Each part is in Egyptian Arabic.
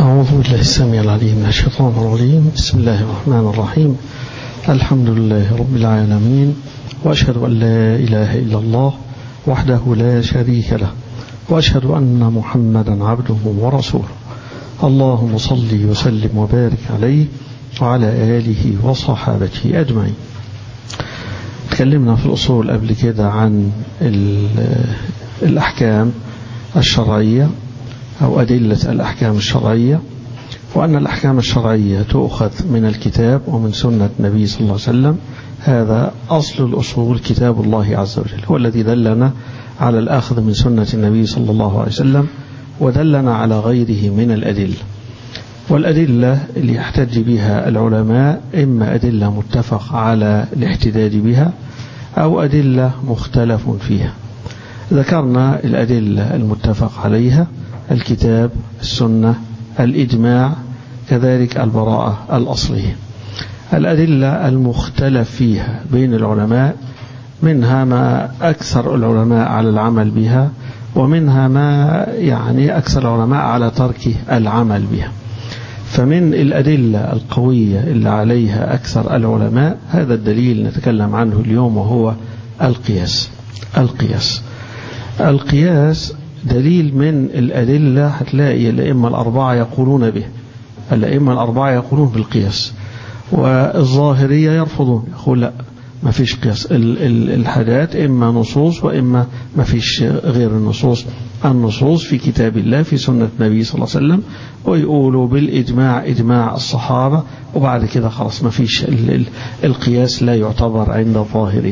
أعوذ بالله السميع العليم من الشيطان الرجيم بسم الله الرحمن الرحيم الحمد لله رب العالمين وأشهد أن لا إله إلا الله وحده لا شريك له وأشهد أن محمدا عبده ورسوله اللهم صل وسلم وبارك عليه وعلى آله وصحابته أجمعين تكلمنا في الأصول قبل كده عن الأحكام الشرعية أو أدلة الأحكام الشرعية وأن الأحكام الشرعية تؤخذ من الكتاب ومن سنة النبي صلى الله عليه وسلم هذا أصل الأصول كتاب الله عز وجل هو الذي دلنا على الأخذ من سنة النبي صلى الله عليه وسلم ودلنا على غيره من الأدلة والأدلة اللي يحتج بها العلماء إما أدلة متفق على الاحتداد بها أو أدلة مختلف فيها ذكرنا الأدلة المتفق عليها الكتاب السنة الإجماع كذلك البراءة الأصلية الأدلة المختلف فيها بين العلماء منها ما أكثر العلماء على العمل بها ومنها ما يعني أكثر العلماء على ترك العمل بها فمن الأدلة القوية اللي عليها أكثر العلماء هذا الدليل نتكلم عنه اليوم وهو القياس القياس القياس دليل من الأدلة هتلاقي الأئمة الأربعة يقولون به الأئمة الأربعة يقولون بالقياس والظاهرية يرفضون يقول لا ما فيش قياس الحاجات إما نصوص وإما ما فيش غير النصوص النصوص في كتاب الله في سنة النبي صلى الله عليه وسلم ويقولوا بالإجماع إجماع الصحابة وبعد كده خلاص ما فيش القياس لا يعتبر عند الظاهرين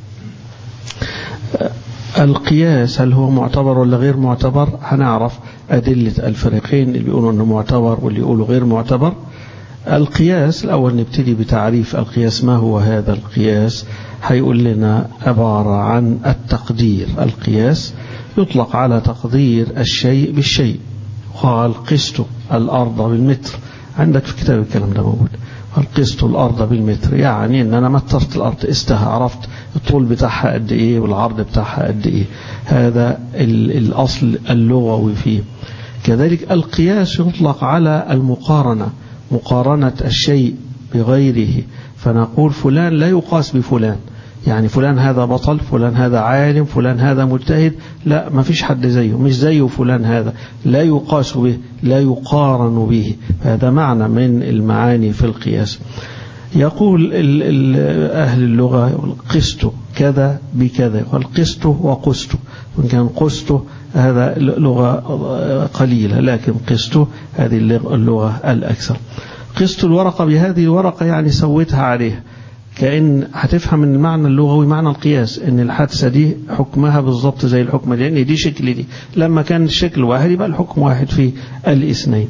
القياس هل هو معتبر ولا غير معتبر هنعرف أدلة الفريقين اللي بيقولوا أنه معتبر واللي يقولوا غير معتبر القياس الأول نبتدي بتعريف القياس ما هو هذا القياس هيقول لنا عبارة عن التقدير القياس يطلق على تقدير الشيء بالشيء قال قست الأرض بالمتر عندك في كتاب الكلام ده موجود قست الأرض بالمتر يعني أن أنا مترت الأرض استها عرفت الطول بتاعها قد إيه والعرض بتاعها قد إيه هذا الأصل اللغوي فيه كذلك القياس يطلق على المقارنة مقارنة الشيء بغيره فنقول فلان لا يقاس بفلان يعني فلان هذا بطل فلان هذا عالم فلان هذا مجتهد لا ما فيش حد زيه مش زيه فلان هذا لا يقاس به لا يقارن به هذا معنى من المعاني في القياس يقول ال ال أهل اللغة قست كذا بكذا والقست وقست وإن كان قست هذا لغة قليلة لكن قست هذه اللغة الأكثر قست الورقة بهذه الورقة يعني سويتها عليها كأن هتفهم من المعنى اللغوي معنى القياس ان الحادثة دي حكمها بالضبط زي الحكم لان دي شكل دي لما كان الشكل واحد يبقى الحكم واحد في الاثنين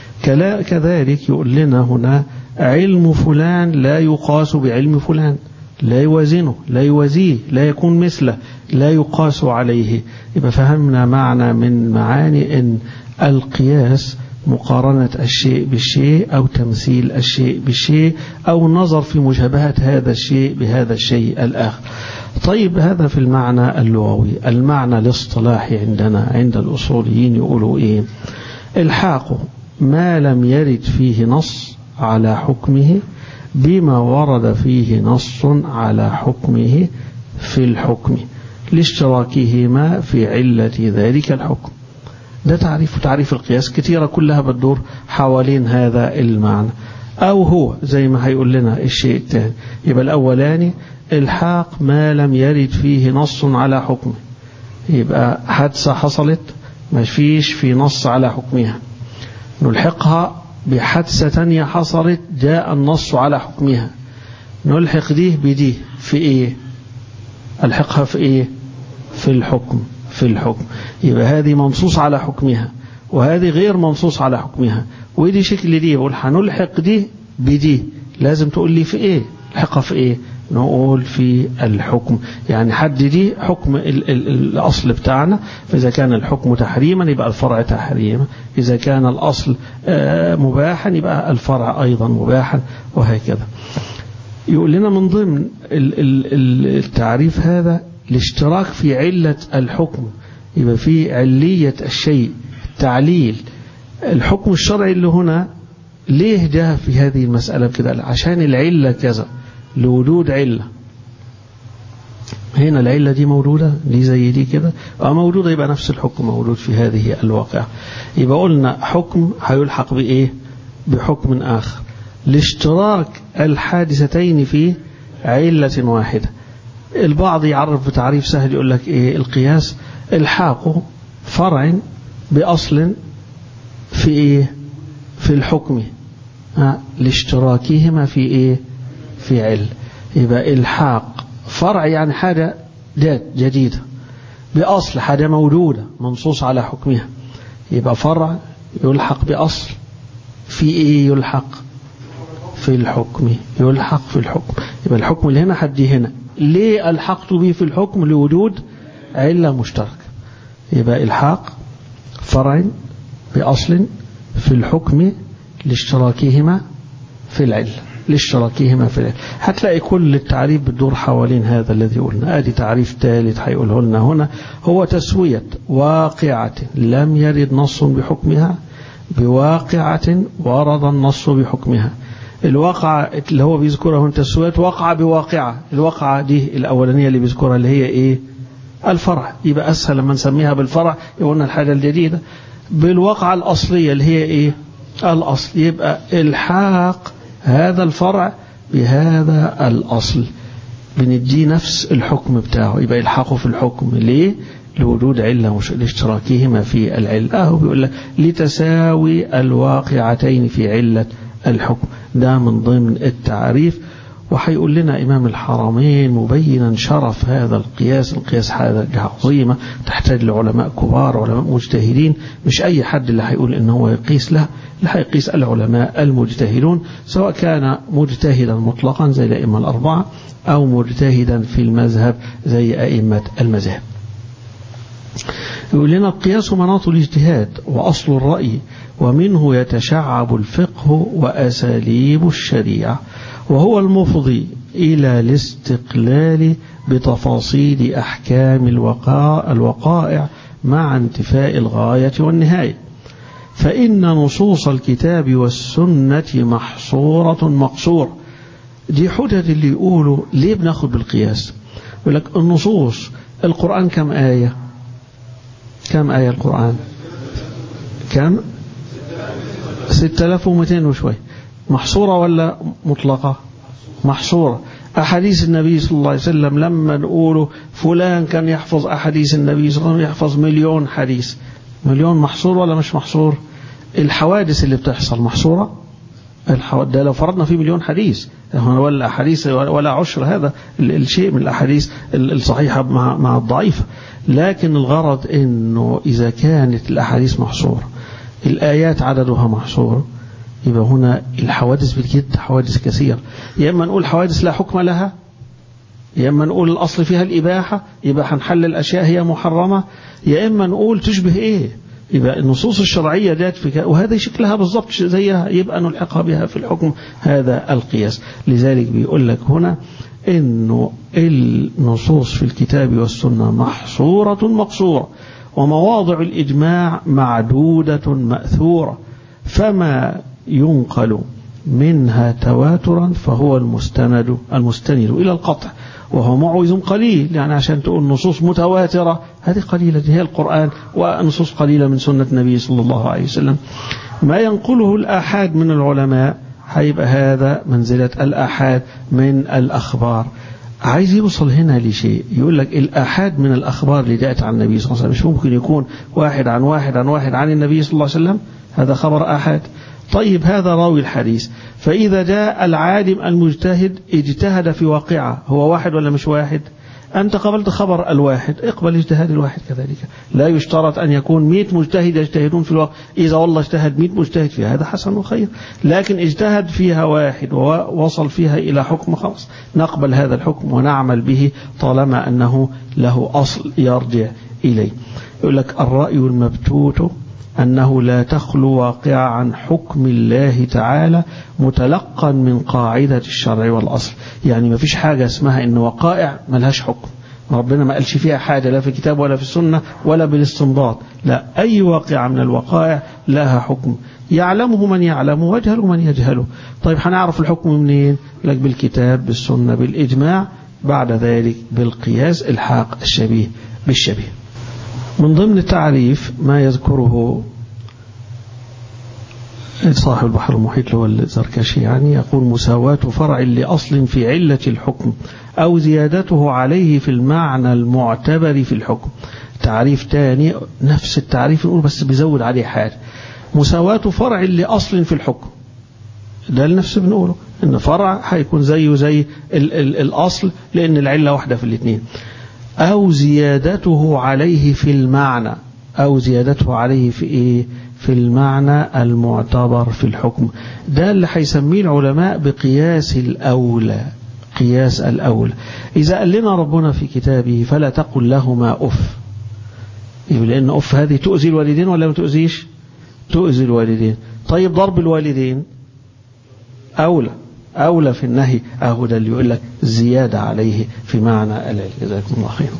كذلك يقول لنا هنا علم فلان لا يقاس بعلم فلان لا يوازنه لا يوازيه لا يكون مثله لا يقاس عليه يبقى فهمنا معنى من معاني ان القياس مقارنة الشيء بالشيء أو تمثيل الشيء بالشيء أو النظر في مشابهة هذا الشيء بهذا الشيء الآخر طيب هذا في المعنى اللغوي المعنى الاصطلاحي عندنا عند الأصوليين يقولوا إيه الحاق ما لم يرد فيه نص على حكمه بما ورد فيه نص على حكمه في الحكم لاشتراكهما في علة ذلك الحكم ده تعريف تعريف القياس كثيرة كلها بتدور حوالين هذا المعنى أو هو زي ما هيقول لنا الشيء الثاني يبقى الأولاني الحاق ما لم يرد فيه نص على حكمه يبقى حادثة حصلت ما فيش في نص على حكمها نلحقها بحادثة تانية حصلت جاء النص على حكمها نلحق دي بدي في ايه الحقها في ايه في الحكم في الحكم يبقى هذه منصوص على حكمها وهذه غير منصوص على حكمها ودي شكل دي يقول هنلحق دي بدي لازم تقول لي في ايه الحقها في ايه نقول في الحكم يعني حد دي حكم ال ال الأصل بتاعنا فإذا كان الحكم تحريما يبقى الفرع تحريما إذا كان الأصل مباحا يبقى الفرع أيضا مباحا وهكذا يقول لنا من ضمن التعريف هذا الاشتراك في علة الحكم يبقى في علية الشيء التعليل الحكم الشرعي اللي هنا ليه جاء في هذه المسألة كده عشان العلة كذا لوجود علة هنا العلة دي موجودة دي زي دي كده اه موجودة يبقى نفس الحكم موجود في هذه الواقع يبقى قلنا حكم هيلحق بإيه بحكم آخر لاشتراك الحادثتين في علة واحدة البعض يعرف بتعريف سهل يقول لك إيه القياس الحاق فرع بأصل في إيه في الحكم ها لاشتراكهما في إيه في عل يبقى الحاق فرع يعني حاجة جاد جديدة بأصل حاجة موجودة منصوص على حكمها يبقى فرع يلحق بأصل في إيه يلحق في الحكم يلحق في الحكم يبقى الحكم اللي هنا حدي هنا ليه ألحقت به في الحكم لوجود علة مشتركة يبقى الحاق فرع بأصل في الحكم لاشتراكهما في العلة لاشتراكهما في العلة هتلاقي كل التعريف بتدور حوالين هذا الذي قلنا ادي تعريف ثالث هيقوله لنا هنا هو تسوية واقعة لم يرد نص بحكمها بواقعة ورد النص بحكمها الواقعة اللي هو بيذكرها هنا تسوية واقعة بواقعة الواقعة دي الأولانية اللي بيذكرها اللي هي إيه الفرع يبقى أسهل لما نسميها بالفرع يقولنا الحاجة الجديدة بالواقعة الأصلية اللي هي إيه الأصل يبقى الحاق هذا الفرع بهذا الأصل بنديه نفس الحكم بتاعه يبقى يلحقه في الحكم ليه لوجود علة لاشتراكهما في العلة أهو بيقول لك لتساوي الواقعتين في علة الحكم ده من ضمن التعريف وحيقول لنا إمام الحرمين مبينا شرف هذا القياس القياس حاجة عظيمة تحتاج لعلماء كبار علماء مجتهدين مش أي حد اللي هيقول إن هو يقيس له اللي هيقيس العلماء المجتهدون سواء كان مجتهدا مطلقا زي الأئمة الأربعة أو مجتهدا في المذهب زي أئمة المذهب يقول لنا القياس مناط الاجتهاد وأصل الرأي ومنه يتشعب الفقه وأساليب الشريعة وهو المفضي إلى الاستقلال بتفاصيل أحكام الوقائع, الوقائع مع انتفاء الغاية والنهاية فإن نصوص الكتاب والسنة محصورة مقصورة دي حجج اللي يقولوا ليه بناخد بالقياس يقول لك النصوص القرآن كم آية كم آية القرآن كم 6200 وشوي محصورة ولا مطلقة محصورة أحاديث النبي صلى الله عليه وسلم لما نقوله فلان كان يحفظ أحاديث النبي صلى الله عليه وسلم يحفظ مليون حديث مليون محصور ولا مش محصور الحوادث اللي بتحصل محصورة الحوادث ده لو فرضنا فيه مليون حديث ولا أحاديث ولا عشر هذا الشيء من الأحاديث الصحيحة مع مع الضعيفة لكن الغرض إنه إذا كانت الأحاديث محصورة الآيات عددها محصور يبقى هنا الحوادث بالجد حوادث كثيرة يا إما نقول حوادث لا حكم لها يا إما نقول الأصل فيها الإباحة يبقى هنحلل الأشياء هي محرمة يا إما نقول تشبه إيه يبقى النصوص الشرعية جاءت في وهذا شكلها بالضبط زيها يبقى نلحقها بها في الحكم هذا القياس لذلك بيقول لك هنا إنه النصوص في الكتاب والسنة محصورة مقصورة ومواضع الإجماع معدودة مأثورة فما ينقل منها تواترا فهو المستند المستند إلى القطع وهو معوز قليل يعني عشان تقول نصوص متواترة هذه قليلة هي القرآن ونصوص قليلة من سنة النبي صلى الله عليه وسلم ما ينقله الآحاد من العلماء هيبقى هذا منزلة الآحاد من الأخبار عايز يوصل هنا لشيء يقول لك الآحاد من الأخبار اللي جاءت عن النبي صلى الله عليه وسلم مش ممكن يكون واحد عن واحد عن واحد عن النبي صلى الله عليه وسلم هذا خبر آحاد طيب هذا راوي الحديث فإذا جاء العالم المجتهد اجتهد في واقعة هو واحد ولا مش واحد أنت قبلت خبر الواحد اقبل اجتهاد الواحد كذلك لا يشترط أن يكون مئة مجتهد يجتهدون في الواقع إذا والله اجتهد مئة مجتهد فيها هذا حسن وخير لكن اجتهد فيها واحد ووصل فيها إلى حكم خاص نقبل هذا الحكم ونعمل به طالما أنه له أصل يرجع إليه يقول لك الرأي المبتوت أنه لا تخلو واقع عن حكم الله تعالى متلقا من قاعدة الشرع والأصل يعني ما فيش حاجة اسمها إن وقائع ملهاش حكم ربنا ما قالش فيها حاجة لا في الكتاب ولا في السنة ولا بالاستنباط لا أي واقعة من الوقائع لها حكم يعلمه من يعلمه ويجهله من يجهله طيب هنعرف الحكم منين لك بالكتاب بالسنة بالإجماع بعد ذلك بالقياس الحاق الشبيه بالشبيه من ضمن تعريف ما يذكره صاحب البحر المحيط اللي هو الزركشي يعني يقول مساواة فرع لأصل في علة الحكم أو زيادته عليه في المعنى المعتبر في الحكم تعريف تاني نفس التعريف نقول بس بيزود عليه حاجة مساواة فرع لأصل في الحكم ده لنفس بنقوله ان فرع هيكون زيه زي ال ال الأصل لأن العلة واحدة في الاثنين أو زيادته عليه في المعنى أو زيادته عليه في إيه في المعنى المعتبر في الحكم ده اللي هيسميه العلماء بقياس الأولى قياس الأولى إذا قال لنا ربنا في كتابه فلا تقل لهما أف لأن أف هذه تؤذي الوالدين ولا ما تؤذيش تؤذي الوالدين طيب ضرب الوالدين أولى أولى في النهي أهو ده اللي يقول لك زيادة عليه في معنى العلم جزاكم الله خير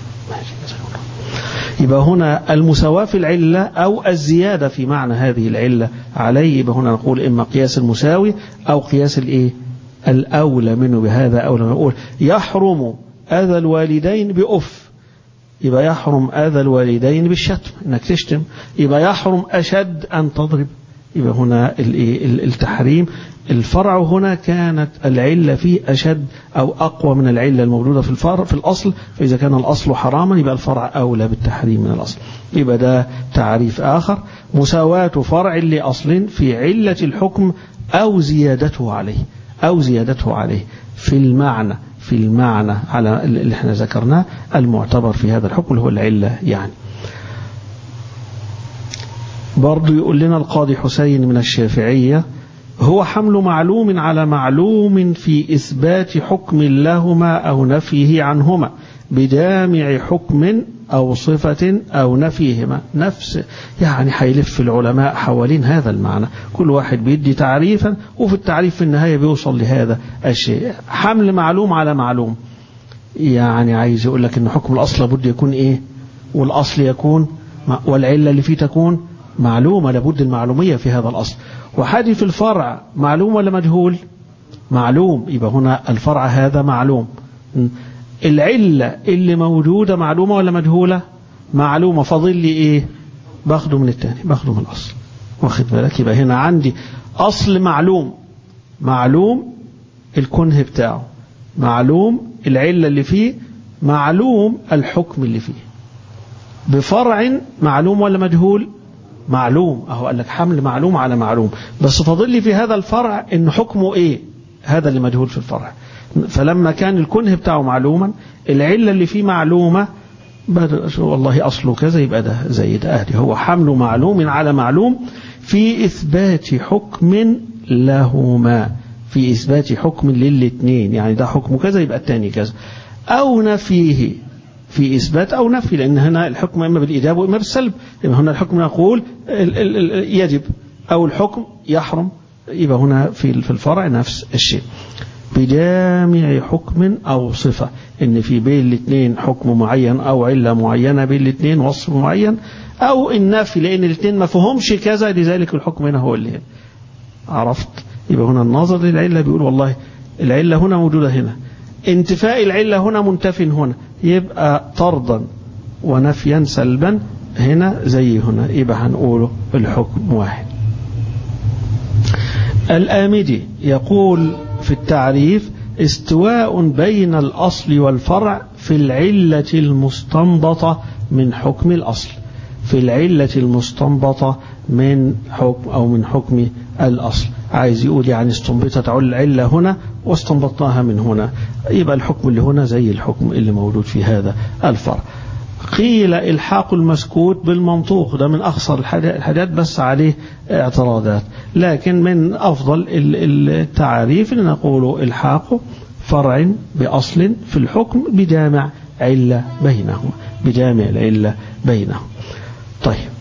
يبقى هنا المساواة في العلة أو الزيادة في معنى هذه العلة عليه يبقى هنا نقول إما قياس المساوي أو قياس الإيه الأولى منه بهذا أولى نقول يحرم أذى الوالدين بأف يبقى يحرم أذى الوالدين بالشتم إنك تشتم يبقى يحرم أشد أن تضرب يبقى هنا التحريم الفرع هنا كانت العلة فيه أشد أو أقوى من العلة الموجودة في الفرع في الأصل فإذا كان الأصل حراما يبقى الفرع أولى بالتحريم من الأصل يبقى ده تعريف آخر مساواة فرع لأصل في علة الحكم أو زيادته عليه أو زيادته عليه في المعنى في المعنى على اللي احنا ذكرناه المعتبر في هذا الحكم اللي هو العلة يعني برضو يقول لنا القاضي حسين من الشافعية هو حمل معلوم على معلوم في إثبات حكم لهما أو نفيه عنهما بجامع حكم أو صفة أو نفيهما نفس يعني حيلف العلماء حوالين هذا المعنى كل واحد بيدي تعريفا وفي التعريف في النهاية بيوصل لهذا الشيء حمل معلوم على معلوم يعني عايز يقول لك ان حكم الأصل لابد يكون ايه والأصل يكون والعلة اللي فيه تكون معلومة لابد المعلومية في هذا الأصل وحادث الفرع معلوم ولا مجهول معلوم يبقى هنا الفرع هذا معلوم العلة اللي موجودة معلومة ولا مجهولة معلومة فاضل لي ايه باخده من التاني باخده من الأصل واخد بالك يبقى هنا عندي أصل معلوم معلوم الكنه بتاعه معلوم العلة اللي فيه معلوم الحكم اللي فيه بفرع معلوم ولا مجهول معلوم اهو قال لك حمل معلوم على معلوم بس فاضل لي في هذا الفرع ان حكمه ايه هذا اللي مجهول في الفرع فلما كان الكنه بتاعه معلوما العلة اللي فيه معلومة والله أصله كذا يبقى ده زي ده أهدي هو حمل معلوم على معلوم في إثبات حكم لهما في إثبات حكم للاثنين يعني ده حكم كذا يبقى الثاني كذا أو نفيه في إثبات أو نفي لأن هنا الحكم إما بالإيجاب وإما بالسلب يبقى هنا الحكم نقول يجب أو الحكم يحرم يبقى هنا في في الفرع نفس الشيء بجامع حكم أو صفة إن في بين الاثنين حكم معين أو علة معينة بين الاثنين وصف معين أو النفي لأن الاثنين ما فهمش كذا لذلك الحكم هنا هو اللي هنا عرفت يبقى هنا الناظر للعلة بيقول والله العلة هنا موجودة هنا انتفاء العلة هنا منتف هنا يبقى طردا ونفيا سلبا هنا زي هنا يبقى هنقوله الحكم واحد الآمدي يقول في التعريف استواء بين الأصل والفرع في العلة المستنبطة من حكم الأصل في العلة المستنبطة من حكم أو من حكم الأصل عايز يقول يعني استنبطت العلة هنا واستنبطناها من هنا يبقى الحكم اللي هنا زي الحكم اللي موجود في هذا الفرع قيل الحاق المسكوت بالمنطوق ده من أخصر الحاجات بس عليه اعتراضات لكن من أفضل التعاريف اللي نقول الحاق فرع بأصل في الحكم بجامع علة بينهما بجامع العلة بينهم طيب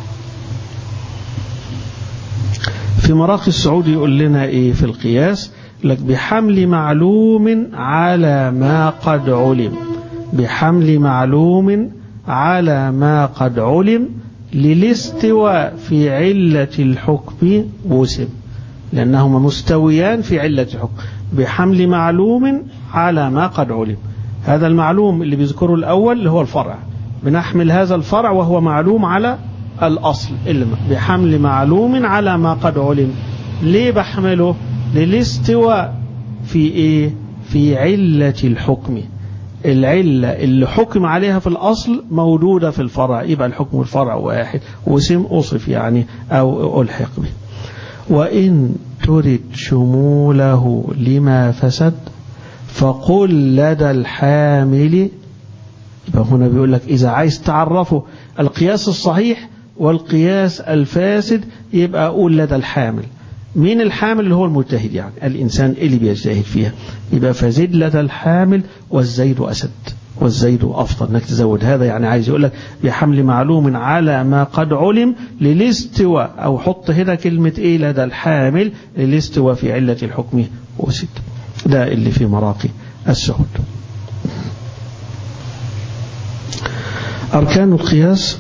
في مراقي السعودي يقول لنا ايه في القياس لك بحمل معلوم على ما قد علم بحمل معلوم على ما قد علم للاستواء في علة الحكم وسم لأنهما مستويان في علة الحكم بحمل معلوم على ما قد علم هذا المعلوم اللي بيذكره الأول اللي هو الفرع بنحمل هذا الفرع وهو معلوم على الأصل بحمل معلوم على ما قد علم ليه بحمله للاستواء في إيه في علة الحكم العلة اللي حكم عليها في الأصل موجودة في الفرع يبقى الحكم الفرع واحد وسم أصف يعني أو ألحق به وإن ترد شموله لما فسد فقل لدى الحامل يبقى هنا بيقول لك إذا عايز تعرفه القياس الصحيح والقياس الفاسد يبقى أقول لدى الحامل مين الحامل اللي هو المجتهد يعني الإنسان اللي بيجتهد فيها يبقى فزد لدى الحامل والزيد أسد والزيد أفضل انك تزود هذا يعني عايز يقول لك بحمل معلوم على ما قد علم للاستواء أو حط هنا كلمة إيه لدى الحامل للاستواء في علة الحكم وسد ده اللي في مراقي السهود أركان القياس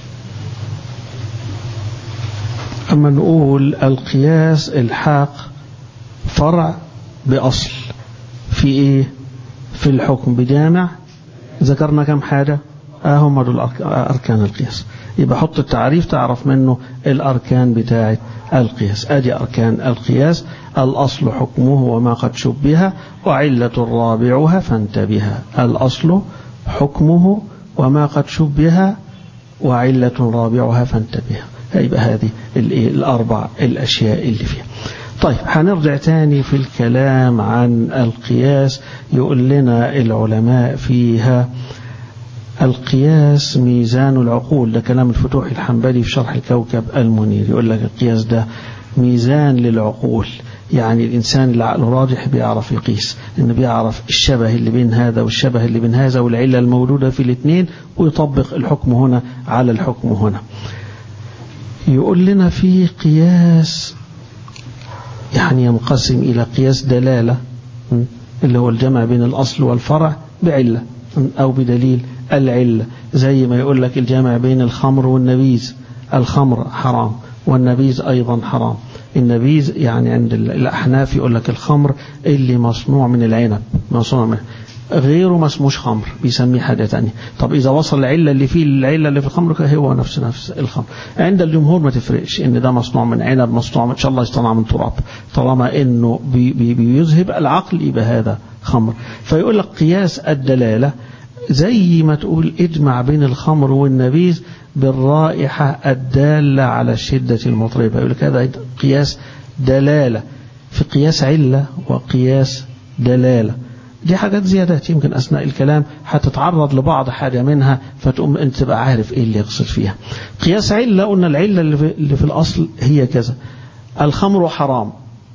أما نقول القياس الحاق فرع بأصل في إيه في الحكم بجامع ذكرنا كم حاجة آه هم دول أركان القياس يبقى حط التعريف تعرف منه الأركان بتاعة القياس أدي أركان القياس الأصل حكمه وما قد شبه وعلة رابعها فانتبه الأصل حكمه وما قد شبه وعلة رابعها فانتبه يبقى هذه الأربع الأشياء اللي فيها طيب هنرجع تاني في الكلام عن القياس يقول لنا العلماء فيها القياس ميزان العقول ده كلام الفتوح الحنبلي في شرح الكوكب المنير يقول لك القياس ده ميزان للعقول يعني الإنسان اللي عقله راجح بيعرف يقيس إنه بيعرف الشبه اللي بين هذا والشبه اللي بين هذا والعلة الموجودة في الاثنين ويطبق الحكم هنا على الحكم هنا يقول لنا في قياس يعني ينقسم إلى قياس دلالة اللي هو الجمع بين الأصل والفرع بعلة أو بدليل العلة زي ما يقول لك الجمع بين الخمر والنبيذ الخمر حرام والنبيذ أيضا حرام النبيذ يعني عند الأحناف يقول لك الخمر اللي مصنوع من العنب مصنوع من غيره ما اسموش خمر بيسميه حاجة تانية طب إذا وصل العلة اللي فيه العلة اللي في الخمر هو نفس نفس الخمر عند الجمهور ما تفرقش إن ده مصنوع من عنب مصنوع إن شاء الله يصنع من تراب طالما إنه بي بي بيذهب العقل يبقى هذا خمر فيقول لك قياس الدلالة زي ما تقول اجمع بين الخمر والنبيذ بالرائحة الدالة على الشدة المطربة يقول لك هذا قياس دلالة في قياس علة وقياس دلالة دي حاجات زيادات يمكن أثناء الكلام هتتعرض لبعض حاجة منها فتقوم أنت تبقى عارف إيه اللي يقصد فيها قياس علة قلنا العلة اللي في, اللي في الأصل هي كذا الخمر حرام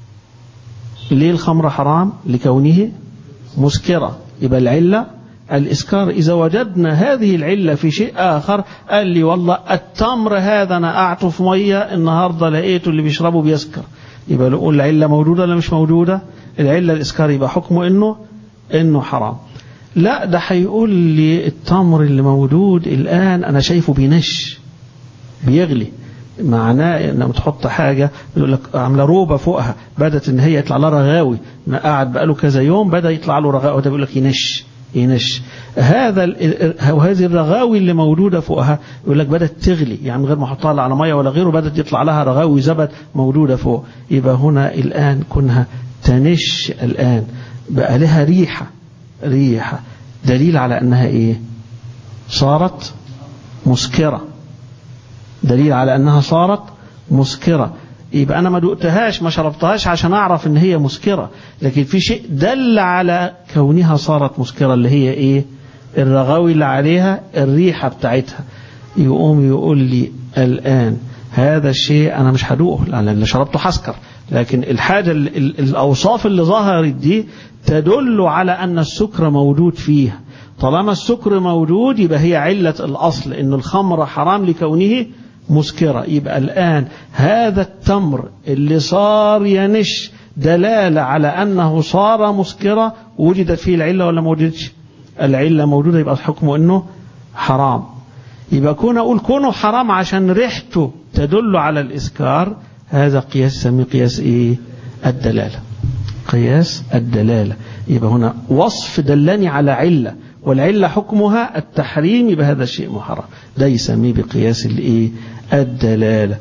ليه الخمر حرام لكونه مسكرة يبقى العلة الإسكار إذا وجدنا هذه العلة في شيء آخر قال لي والله التمر هذا أنا قعته في مية النهاردة لقيته اللي بيشربه بيسكر يبقى نقول العلة موجودة ولا مش موجودة العلة الإسكار يبقى حكمه إنه إنه حرام لا ده هيقول لي التمر اللي موجود الآن أنا شايفه بينش بيغلي معناه انك تحط حاجة يقول لك عاملة روبة فوقها بدت ان هي يطلع لها رغاوي ما قعد بقاله كذا يوم بدا يطلع له رغاوي ده بيقول لك ينش ينش هذا وهذه الرغاوي اللي موجودة فوقها يقول لك بدأت تغلي يعني من غير ما احطها على مية ولا غيره بدأت يطلع لها رغاوي زبد موجودة فوق يبقى هنا الآن كونها تنش الآن بقى لها ريحة ريحة دليل على أنها إيه صارت مسكرة دليل على أنها صارت مسكرة يبقى أنا ما دقتهاش ما شربتهاش عشان أعرف إن هي مسكرة لكن في شيء دل على كونها صارت مسكرة اللي هي إيه الرغاوي اللي عليها الريحة بتاعتها يقوم يقول لي الآن هذا الشيء أنا مش هدوقه لأن اللي شربته حسكر لكن الحاجة الأوصاف اللي ظهرت دي تدل على أن السكر موجود فيها طالما السكر موجود يبقى هي علة الأصل إن الخمر حرام لكونه مسكرة يبقى الآن هذا التمر اللي صار ينش دلالة على أنه صار مسكرة وجدت فيه العلة ولا ما وجدتش العلة موجودة يبقى حكمه أنه حرام يبقى كون أقول كونه حرام عشان ريحته تدل على الإسكار هذا قياس سمي قياس إيه الدلالة قياس الدلالة يبقى هنا وصف دلني على علة والعلة حكمها التحريم يبقى هذا الشيء محرم ده يسميه بقياس الايه الدلالة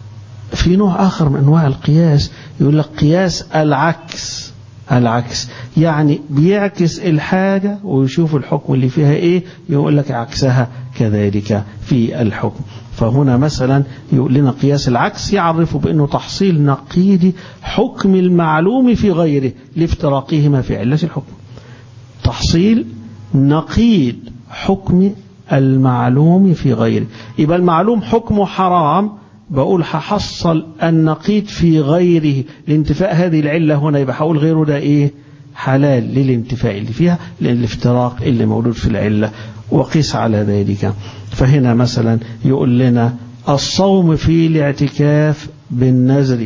في نوع آخر من أنواع القياس يقول لك قياس العكس العكس يعني بيعكس الحاجة ويشوف الحكم اللي فيها ايه يقول لك عكسها كذلك في الحكم فهنا مثلا يقول لنا قياس العكس يعرفه بأنه تحصيل نقيض حكم المعلوم في غيره لافتراقهما في علة الحكم تحصيل نقيض حكم المعلوم في غيره يبقى المعلوم حكمه حرام بقول هحصل النقيض في غيره لانتفاء هذه العلة هنا يبقى هقول غيره ده ايه حلال للانتفاء اللي فيها للافتراق اللي موجود في العلة وقيس على ذلك فهنا مثلا يقول لنا الصوم في الاعتكاف بالنذر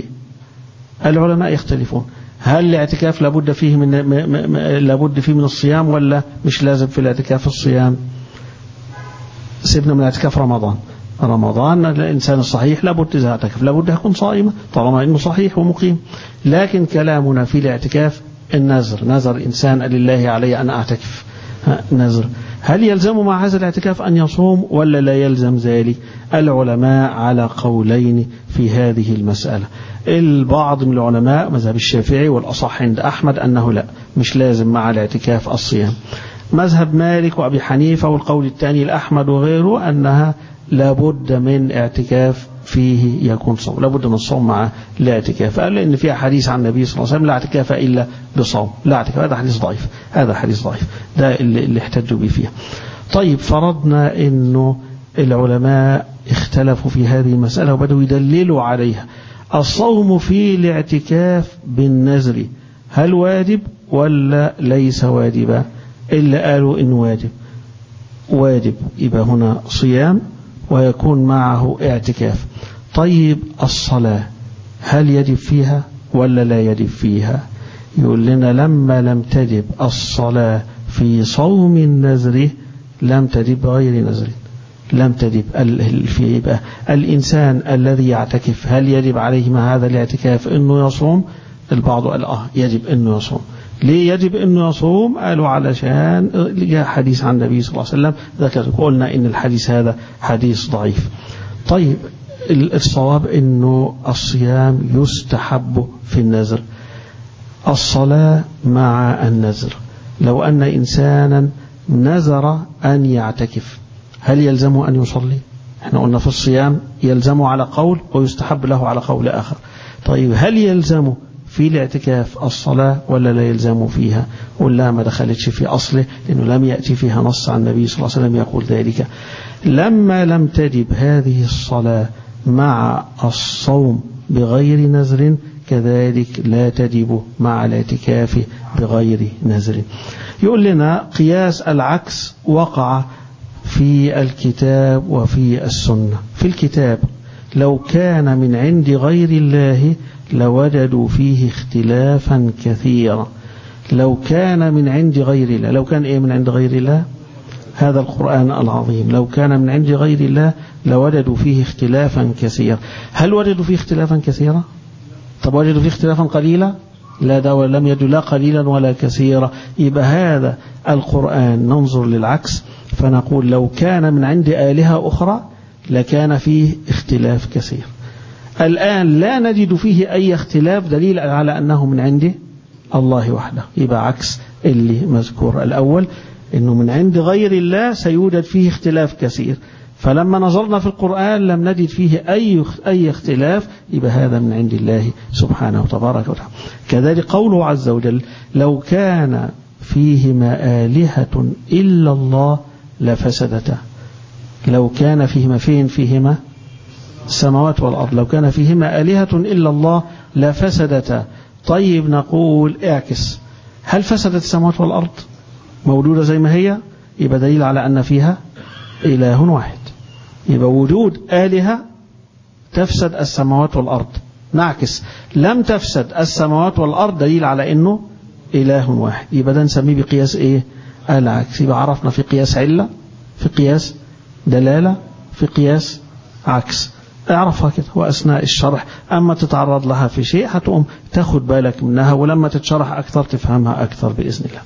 العلماء يختلفون هل الاعتكاف لابد فيه من لابد فيه من الصيام ولا مش لازم في الاعتكاف الصيام سيبنا من اعتكاف رمضان رمضان الإنسان الصحيح لابد إذا اعتكف لابد يكون صائما طالما إنه صحيح ومقيم لكن كلامنا في الاعتكاف النذر نذر إنسان لله علي أن أعتكف نذر هل يلزم مع هذا الاعتكاف أن يصوم ولا لا يلزم ذلك العلماء على قولين في هذه المسألة البعض من العلماء مذهب الشافعي والأصح عند أحمد أنه لا مش لازم مع الاعتكاف الصيام مذهب مالك وأبي حنيفة والقول الثاني الأحمد وغيره أنها لابد من اعتكاف فيه يكون صوم لابد من الصوم مع الاعتكاف قال لأن فيها حديث عن النبي صلى الله عليه وسلم لا اعتكاف إلا بصوم لا اعتكاف هذا حديث ضعيف هذا حديث ضعيف ده اللي, اللي احتجوا به فيها طيب فرضنا أنه العلماء اختلفوا في هذه المسألة وبدأوا يدللوا عليها الصوم في الاعتكاف بالنذر هل واجب ولا ليس واجبا إلا قالوا إن واجب واجب يبقى هنا صيام ويكون معه اعتكاف طيب الصلاة هل يجب فيها ولا لا يجب فيها يقول لنا لما لم تجب الصلاة في صوم النذر لم تجب غير نذر لم تجب في يبقى الإنسان الذي يعتكف هل يجب عليه مع هذا الاعتكاف أنه يصوم البعض قال آه يجب أنه يصوم ليه يجب أنه يصوم قالوا علشان جاء حديث عن النبي صلى الله عليه وسلم ذكر قلنا إن الحديث هذا حديث ضعيف طيب الصواب أنه الصيام يستحب في النذر الصلاة مع النذر لو أن إنسانا نذر أن يعتكف هل يلزمه أن يصلي احنا قلنا في الصيام يلزمه على قول ويستحب له على قول آخر طيب هل يلزمه في الاعتكاف الصلاة ولا لا يلزم فيها ولا ما دخلتش في أصله لأنه لم يأتي فيها نص عن النبي صلى الله عليه وسلم يقول ذلك لما لم تجب هذه الصلاة مع الصوم بغير نذر كذلك لا تجب مع الاعتكاف بغير نذر يقول لنا قياس العكس وقع في الكتاب وفي السنة في الكتاب لو كان من عند غير الله لوجدوا فيه اختلافا كثيرا لو كان من عند غير الله لو كان ايه من عند غير الله هذا القرآن العظيم لو كان من عند غير الله لوجدوا فيه اختلافا كثيرا هل وجدوا فيه اختلافا كثيرا طب وجدوا فيه اختلافا قليلا لا ده ولم يجدوا لا قليلا ولا كثيرا يبقى هذا القرآن ننظر للعكس فنقول لو كان من عند آلهة أخرى لكان فيه اختلاف كثير الآن لا نجد فيه أي اختلاف دليل على أنه من عنده الله وحده يبقى عكس اللي مذكور الأول أنه من عند غير الله سيوجد فيه اختلاف كثير فلما نظرنا في القرآن لم نجد فيه أي أي اختلاف يبقى هذا من عند الله سبحانه وتبارك وتعالى كذلك قوله عز وجل لو كان فيهما آلهة إلا الله لفسدتا لو كان فيهما فين فيهما السماوات والأرض لو كان فيهما آلهة إلا الله لفسدتا طيب نقول اعكس هل فسدت السماوات والأرض موجودة زي ما هي يبقى دليل على أن فيها إله واحد يبقى وجود آلهة تفسد السماوات والأرض نعكس لم تفسد السماوات والأرض دليل على أنه إله واحد يبقى ده نسميه بقياس إيه العكس يبقى عرفنا في قياس علة في قياس دلالة في قياس عكس اعرفها كده وأثناء الشرح أما تتعرض لها في شيء هتقوم تاخد بالك منها ولما تتشرح أكثر تفهمها أكثر بإذن الله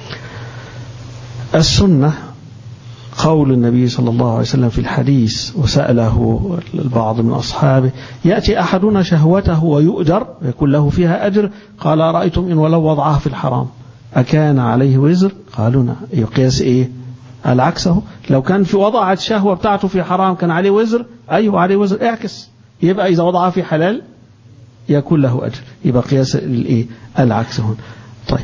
السنة قول النبي صلى الله عليه وسلم في الحديث وسأله البعض من أصحابه يأتي أحدنا شهوته ويؤجر يكون له فيها أجر قال رأيتم إن ولو وضعها في الحرام أكان عليه وزر قالوا نعم يقياس إيه العكسه لو كان في وضع الشهوة بتاعته في حرام كان عليه وزر أيوه عليه وزر اعكس يبقى إذا وضعها في حلال يكون له أجر يبقى قياس الإيه العكس هنا طيب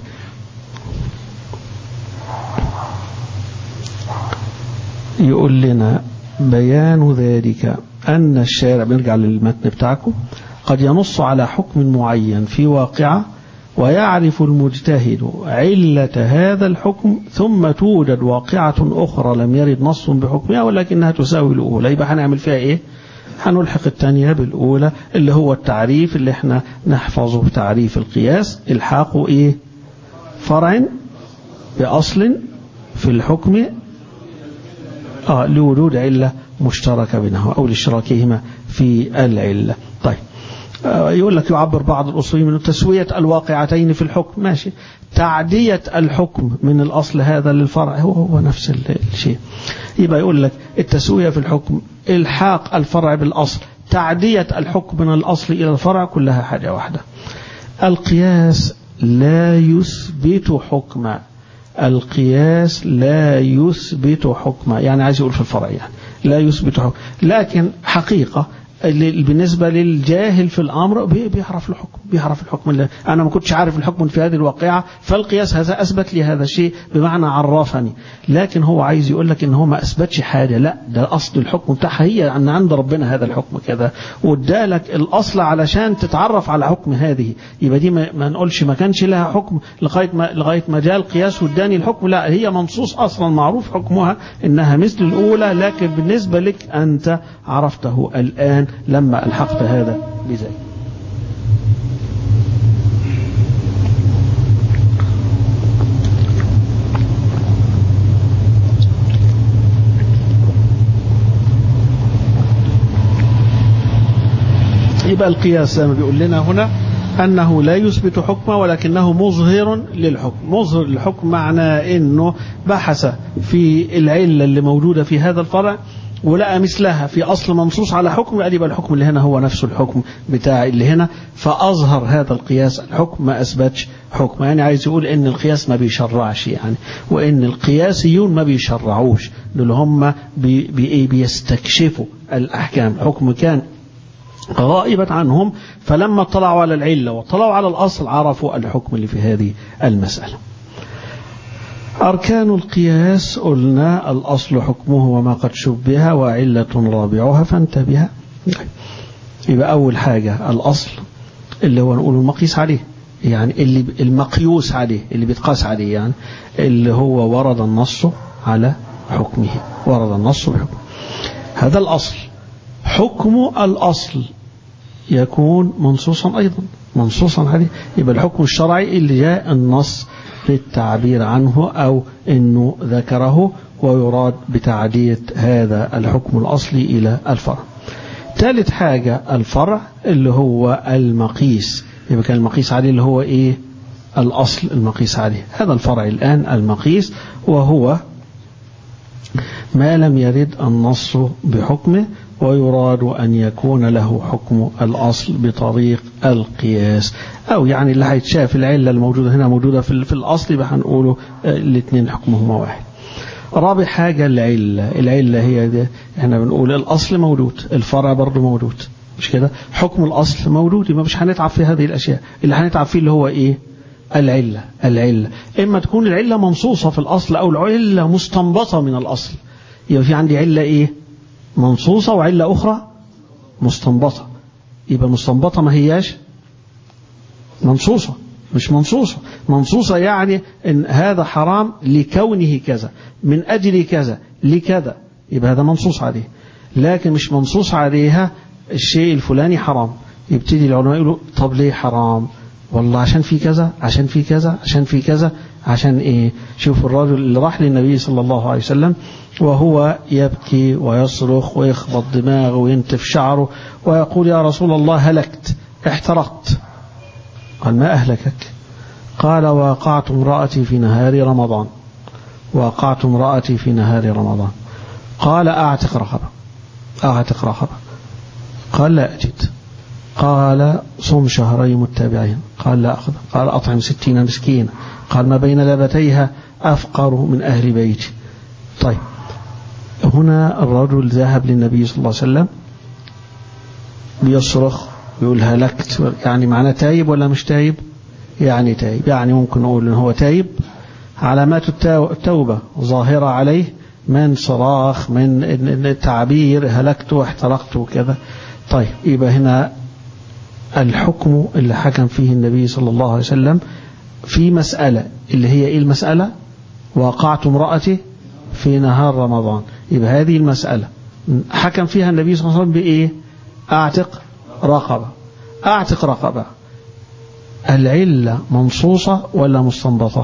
يقول لنا بيان ذلك أن الشارع بنرجع للمتن بتاعكم قد ينص على حكم معين في واقعة ويعرف المجتهد علة هذا الحكم ثم توجد واقعة أخرى لم يرد نص بحكمها ولكنها تساوي الأولى يبقى هنعمل فيها إيه هنلحق الثانية بالأولى اللي هو التعريف اللي احنا نحفظه تعريف القياس الحاق إيه فرع بأصل في الحكم آه لوجود علة مشتركة بينهما أو لاشتراكهما في العلة طيب آه يقول لك يعبر بعض الأصوليين من تسوية الواقعتين في الحكم ماشي تعدية الحكم من الأصل هذا للفرع هو هو نفس الشيء يبقى يقول لك التسوية في الحكم الحاق الفرع بالأصل تعدية الحكم من الأصل إلى الفرع كلها حاجة واحدة القياس لا يثبت حكما القياس لا يثبت حكما يعني عايز يقول في الفرع يعني لا يثبت حكم لكن حقيقة بالنسبة للجاهل في الأمر بيعرف الحكم بيعرف الحكم اللي أنا ما كنتش عارف الحكم في هذه الواقعة فالقياس هذا أثبت لي هذا الشيء بمعنى عرفني لكن هو عايز يقول لك إن هو ما أثبتش حاجة لا ده أصل الحكم بتاعها هي أن عند ربنا هذا الحكم كذا وادالك الأصل علشان تتعرف على حكم هذه يبقى دي ما نقولش ما كانش لها حكم لغاية ما لغاية ما جاء القياس واداني الحكم لا هي منصوص أصلا معروف حكمها إنها مثل الأولى لكن بالنسبة لك أنت عرفته الآن لما ألحقت هذا بذلك يبقى القياس زي ما بيقول لنا هنا أنه لا يثبت حكمه ولكنه مظهر للحكم مظهر للحكم معناه أنه بحث في العلة اللي موجودة في هذا الفرع ولقى مثلها في أصل منصوص على حكم قال يبقى الحكم اللي هنا هو نفسه الحكم بتاع اللي هنا فأظهر هذا القياس الحكم ما أثبتش حكم يعني عايز يقول إن القياس ما بيشرعش يعني وإن القياسيون ما بيشرعوش دول هم بي بي بيستكشفوا الأحكام حكم كان غائبة عنهم فلما اطلعوا على العلة واطلعوا على الأصل عرفوا الحكم اللي في هذه المسألة أركان القياس قلنا الأصل حكمه وما قد شبه وعلة رابعها فانتبه يبقى أول حاجة الأصل اللي هو نقول المقيس عليه يعني اللي المقيوس عليه اللي بيتقاس عليه يعني اللي هو ورد النص على حكمه ورد النص بحكمه هذا الأصل حكم الأصل يكون منصوصا أيضا منصوصا عليه يبقى الحكم الشرعي اللي جاء النص بالتعبير عنه أو أنه ذكره ويراد بتعدية هذا الحكم الأصلي إلى الفرع ثالث حاجة الفرع اللي هو المقيس يبقى كان المقيس عليه اللي هو إيه الأصل المقيس عليه هذا الفرع الآن المقيس وهو ما لم يرد النص بحكمه ويراد أن يكون له حكم الأصل بطريق القياس أو يعني اللي هيتشاف العلة الموجودة هنا موجودة في, في الأصل يبقى هنقوله الاثنين حكمهما واحد رابع حاجة العلة العلة هي دي احنا بنقول الأصل موجود الفرع برضه موجود مش كده حكم الأصل موجود يبقى مش هنتعب في هذه الأشياء اللي هنتعب فيه اللي هو إيه العلة العلة إما تكون العلة منصوصة في الأصل أو العلة مستنبطة من الأصل يبقى في عندي علة إيه منصوصة وعلة أخرى مستنبطة يبقى مستنبطة ما هياش منصوصة مش منصوصة منصوصة يعني إن هذا حرام لكونه كذا من أجل كذا لكذا يبقى هذا منصوص عليه لكن مش منصوص عليها الشيء الفلاني حرام يبتدي العلماء يقولوا طب ليه حرام والله عشان في كذا عشان في كذا عشان في كذا عشان ايه شوف الرجل اللي راح للنبي صلى الله عليه وسلم وهو يبكي ويصرخ ويخبط دماغه وينتف شعره ويقول يا رسول الله هلكت احترقت قال ما أهلكك قال وقعت امرأتي في نهار رمضان وقعت امرأتي في نهار رمضان قال أعتق رقبة أعتق رقبة قال لا أجد قال صم شهرين متابعين قال لا أخذ قال أطعم ستين مسكينا قال ما بين لبتيها أفقر من أهل بيتي طيب هنا الرجل ذهب للنبي صلى الله عليه وسلم بيصرخ يقول هلكت يعني معناه تايب ولا مش تايب يعني تايب يعني ممكن نقول ان هو تايب علامات التوبة ظاهرة عليه من صراخ من تعبير هلكت واحترقت وكذا طيب يبقى هنا الحكم اللي حكم فيه النبي صلى الله عليه وسلم في مسألة اللي هي ايه المسألة وقعت امرأتي في نهار رمضان يبقى هذه المسألة حكم فيها النبي صلى الله عليه وسلم بإيه أعتق رقبة أعتق رقبة العلة منصوصة ولا مستنبطة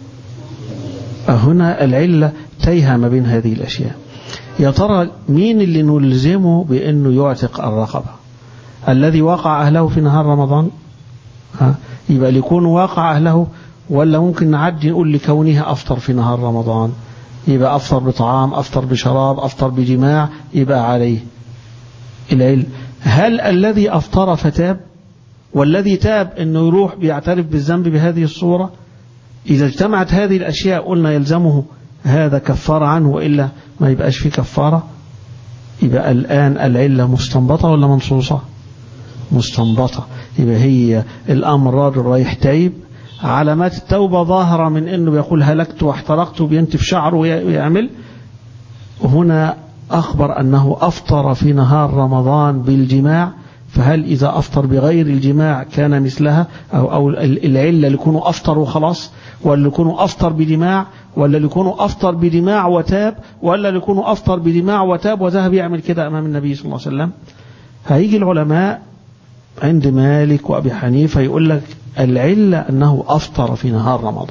هنا العلة تيها ما بين هذه الأشياء يا ترى مين اللي نلزمه بأنه يعتق الرقبة الذي وقع أهله في نهار رمضان ها يبقى ليكون واقع أهله ولا ممكن نعدي نقول لكونها أفطر في نهار رمضان يبقى أفطر بطعام أفطر بشراب أفطر بجماع يبقى عليه العلم هل الذي أفطر فتاب والذي تاب أنه يروح بيعترف بالذنب بهذه الصورة إذا اجتمعت هذه الأشياء قلنا يلزمه هذا كفارة عنه وإلا ما يبقاش فيه كفارة يبقى الآن العلة مستنبطة ولا منصوصة مستنبطة يبقى هي الأمر راجل رايح تايب علامات التوبة ظاهرة من أنه بيقول هلكت واحترقت وبينتف شعره ويعمل هنا أخبر أنه أفطر في نهار رمضان بالجماع فهل إذا أفطر بغير الجماع كان مثلها أو, أو العلة ليكونوا أفطر وخلاص ولا ليكونوا أفطر بجماع ولا ليكونوا أفطر بجماع وتاب ولا ليكونوا أفطر بجماع وتاب وذهب يعمل كده أمام النبي صلى الله عليه وسلم هيجي العلماء عند مالك وأبي حنيفة يقول لك العلة أنه أفطر في نهار رمضان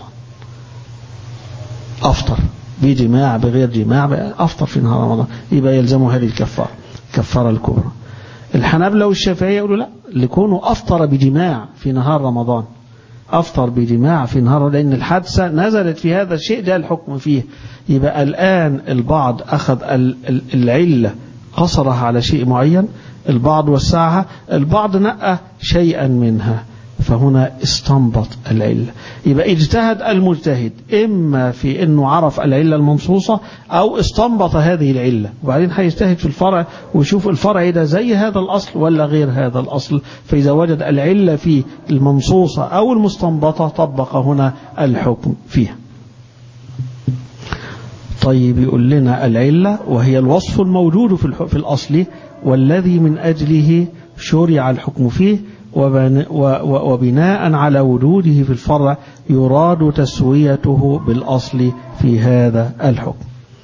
أفطر بجماع بغير جماع أفطر في نهار رمضان يبقى يلزمه هذه الكفارة الكفارة الكبرى الحنابلة والشافعية يقولوا لا لكونه أفطر بجماع في نهار رمضان أفطر بجماع في نهار لأن الحادثة نزلت في هذا الشيء ده الحكم فيه يبقى الآن البعض أخذ العلة قصرها على شيء معين البعض وسعها البعض نقى شيئا منها فهنا استنبط العلة يبقى اجتهد المجتهد إما في أنه عرف العلة المنصوصة أو استنبط هذه العلة وبعدين هيجتهد في الفرع ويشوف الفرع ده زي هذا الأصل ولا غير هذا الأصل فإذا وجد العلة في المنصوصة أو المستنبطة طبق هنا الحكم فيها طيب يقول لنا العلة وهي الوصف الموجود في الأصل والذي من أجله شرع الحكم فيه وبناء على وجوده في الفرع يراد تسويته بالأصل في هذا الحكم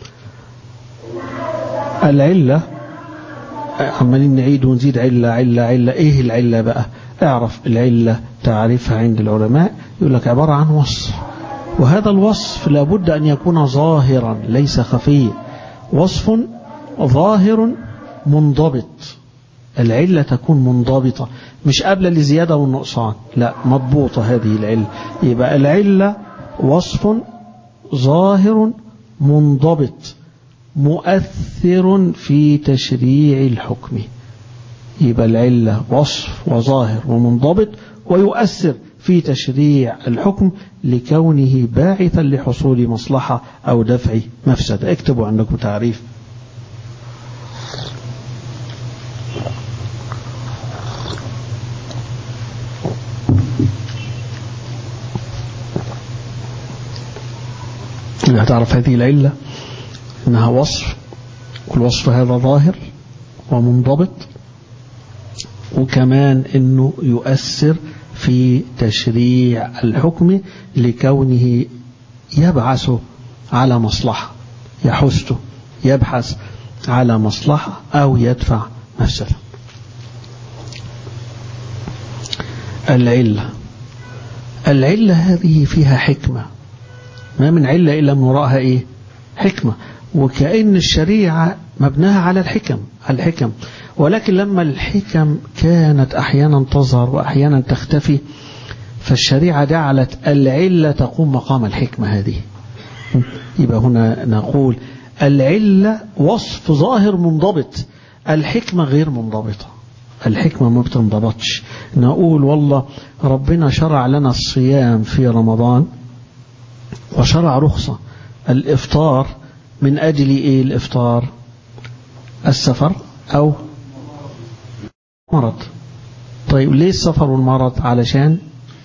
العلة عمالين نعيد ونزيد علة علة علة ايه العلة بقى اعرف العلة تعرفها عند العلماء يقول لك عبارة عن وصف وهذا الوصف لابد أن يكون ظاهرا ليس خفيا وصف ظاهر منضبط العلة تكون منضبطة مش قابلة لزيادة والنقصان لا مضبوطة هذه العلة يبقى العلة وصف ظاهر منضبط مؤثر في تشريع الحكم يبقى العلة وصف وظاهر ومنضبط ويؤثر في تشريع الحكم لكونه باعثا لحصول مصلحة أو دفع مفسدة اكتبوا عندكم تعريف هتعرف هذه العلة انها وصف والوصف هذا ظاهر ومنضبط وكمان انه يؤثر في تشريع الحكم لكونه يبعث على مصلحة يحث يبحث على مصلحة أو يدفع مفسدة العلة العلة هذه فيها حكمة ما من علة إلا من وراءها إيه حكمة وكأن الشريعة مبناها على الحكم الحكم ولكن لما الحكم كانت أحيانا تظهر وأحيانا تختفي فالشريعة جعلت العلة تقوم مقام الحكمة هذه يبقى هنا نقول العلة وصف ظاهر منضبط الحكمة غير منضبطة الحكمة ما بتنضبطش نقول والله ربنا شرع لنا الصيام في رمضان وشرع رخصة الإفطار من أجل إيه الإفطار السفر أو مرض طيب ليه السفر والمرض علشان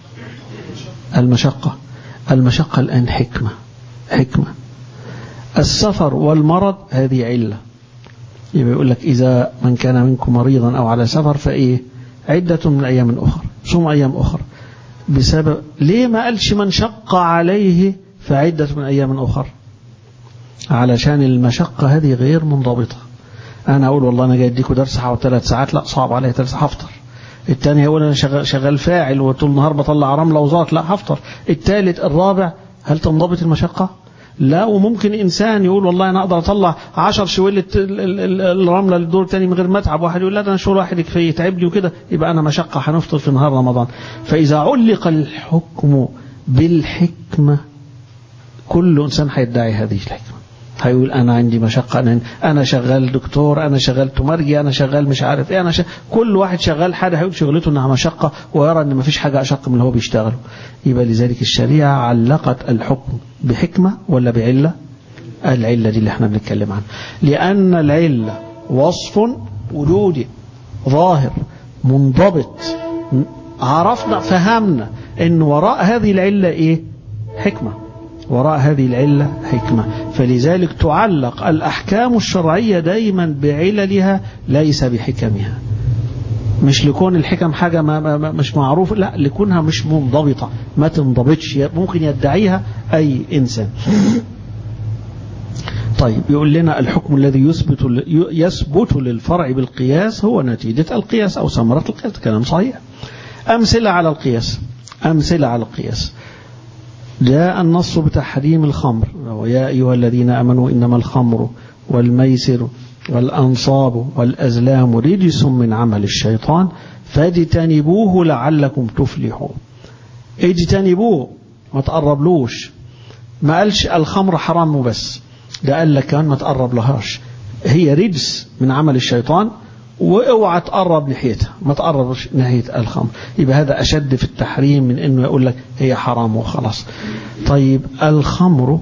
المشقة المشقة الآن حكمة حكمة السفر والمرض هذه علة يبقى يقول لك إذا من كان منكم مريضا أو على سفر فإيه عدة من أيام أخرى صوم أيام أخرى بسبب ليه ما قالش من شق عليه فعدة من أيام أخرى علشان المشقة هذه غير منضبطة أنا أقول والله أنا جاي أديكوا درس حوالي ثلاث ساعات لا صعب عليا ثلاث هفطر الثاني يقول أنا شغال, شغال فاعل وطول النهار بطلع رملة وزلط لا هفطر الثالث الرابع هل تنضبط المشقة؟ لا وممكن إنسان يقول والله أنا أقدر أطلع عشر شويلة الرملة للدور الثاني من غير ما أتعب واحد يقول لا ده أنا شغل واحد يكفي يتعب لي وكده يبقى أنا مشقة هنفطر في نهار رمضان فإذا علق الحكم بالحكمة كل إنسان هيدعي هذه الحكمة هيقول أنا عندي مشقة أنا, أنا شغال دكتور أنا شغال تمرجي أنا شغال مش عارف إيه أنا شغال كل واحد شغال حاجة هيقول شغلته إنها مشقة ويرى إن مفيش حاجة أشق من اللي هو بيشتغله يبقى لذلك الشريعة علقت الحكم بحكمة ولا بعلة العلة دي اللي احنا بنتكلم عنها لأن العلة وصف وجودي ظاهر منضبط عرفنا فهمنا ان وراء هذه العلة ايه حكمة وراء هذه العلة حكمة فلذلك تعلق الأحكام الشرعية دايما بعللها ليس بحكمها مش لكون الحكم حاجة ما ما مش معروف لا لكونها مش منضبطة ما تنضبطش ممكن يدعيها أي إنسان طيب يقول لنا الحكم الذي يثبت يثبت للفرع بالقياس هو نتيجة القياس أو ثمرة القياس كلام صحيح أمثلة على القياس أمثلة على القياس جاء النص بتحريم الخمر ويا أيها الذين أمنوا إنما الخمر والميسر والأنصاب والأزلام رجس من عمل الشيطان فاجتنبوه لعلكم تفلحون اجتنبوه ما تقربلوش ما قالش الخمر حرام وبس ده قال لك كمان ما تقرب لهاش هي رجس من عمل الشيطان واوعى تقرب ناحيتها ما تقربش ناحية الخمر يبقى هذا أشد في التحريم من أنه يقول لك هي حرام وخلاص طيب الخمر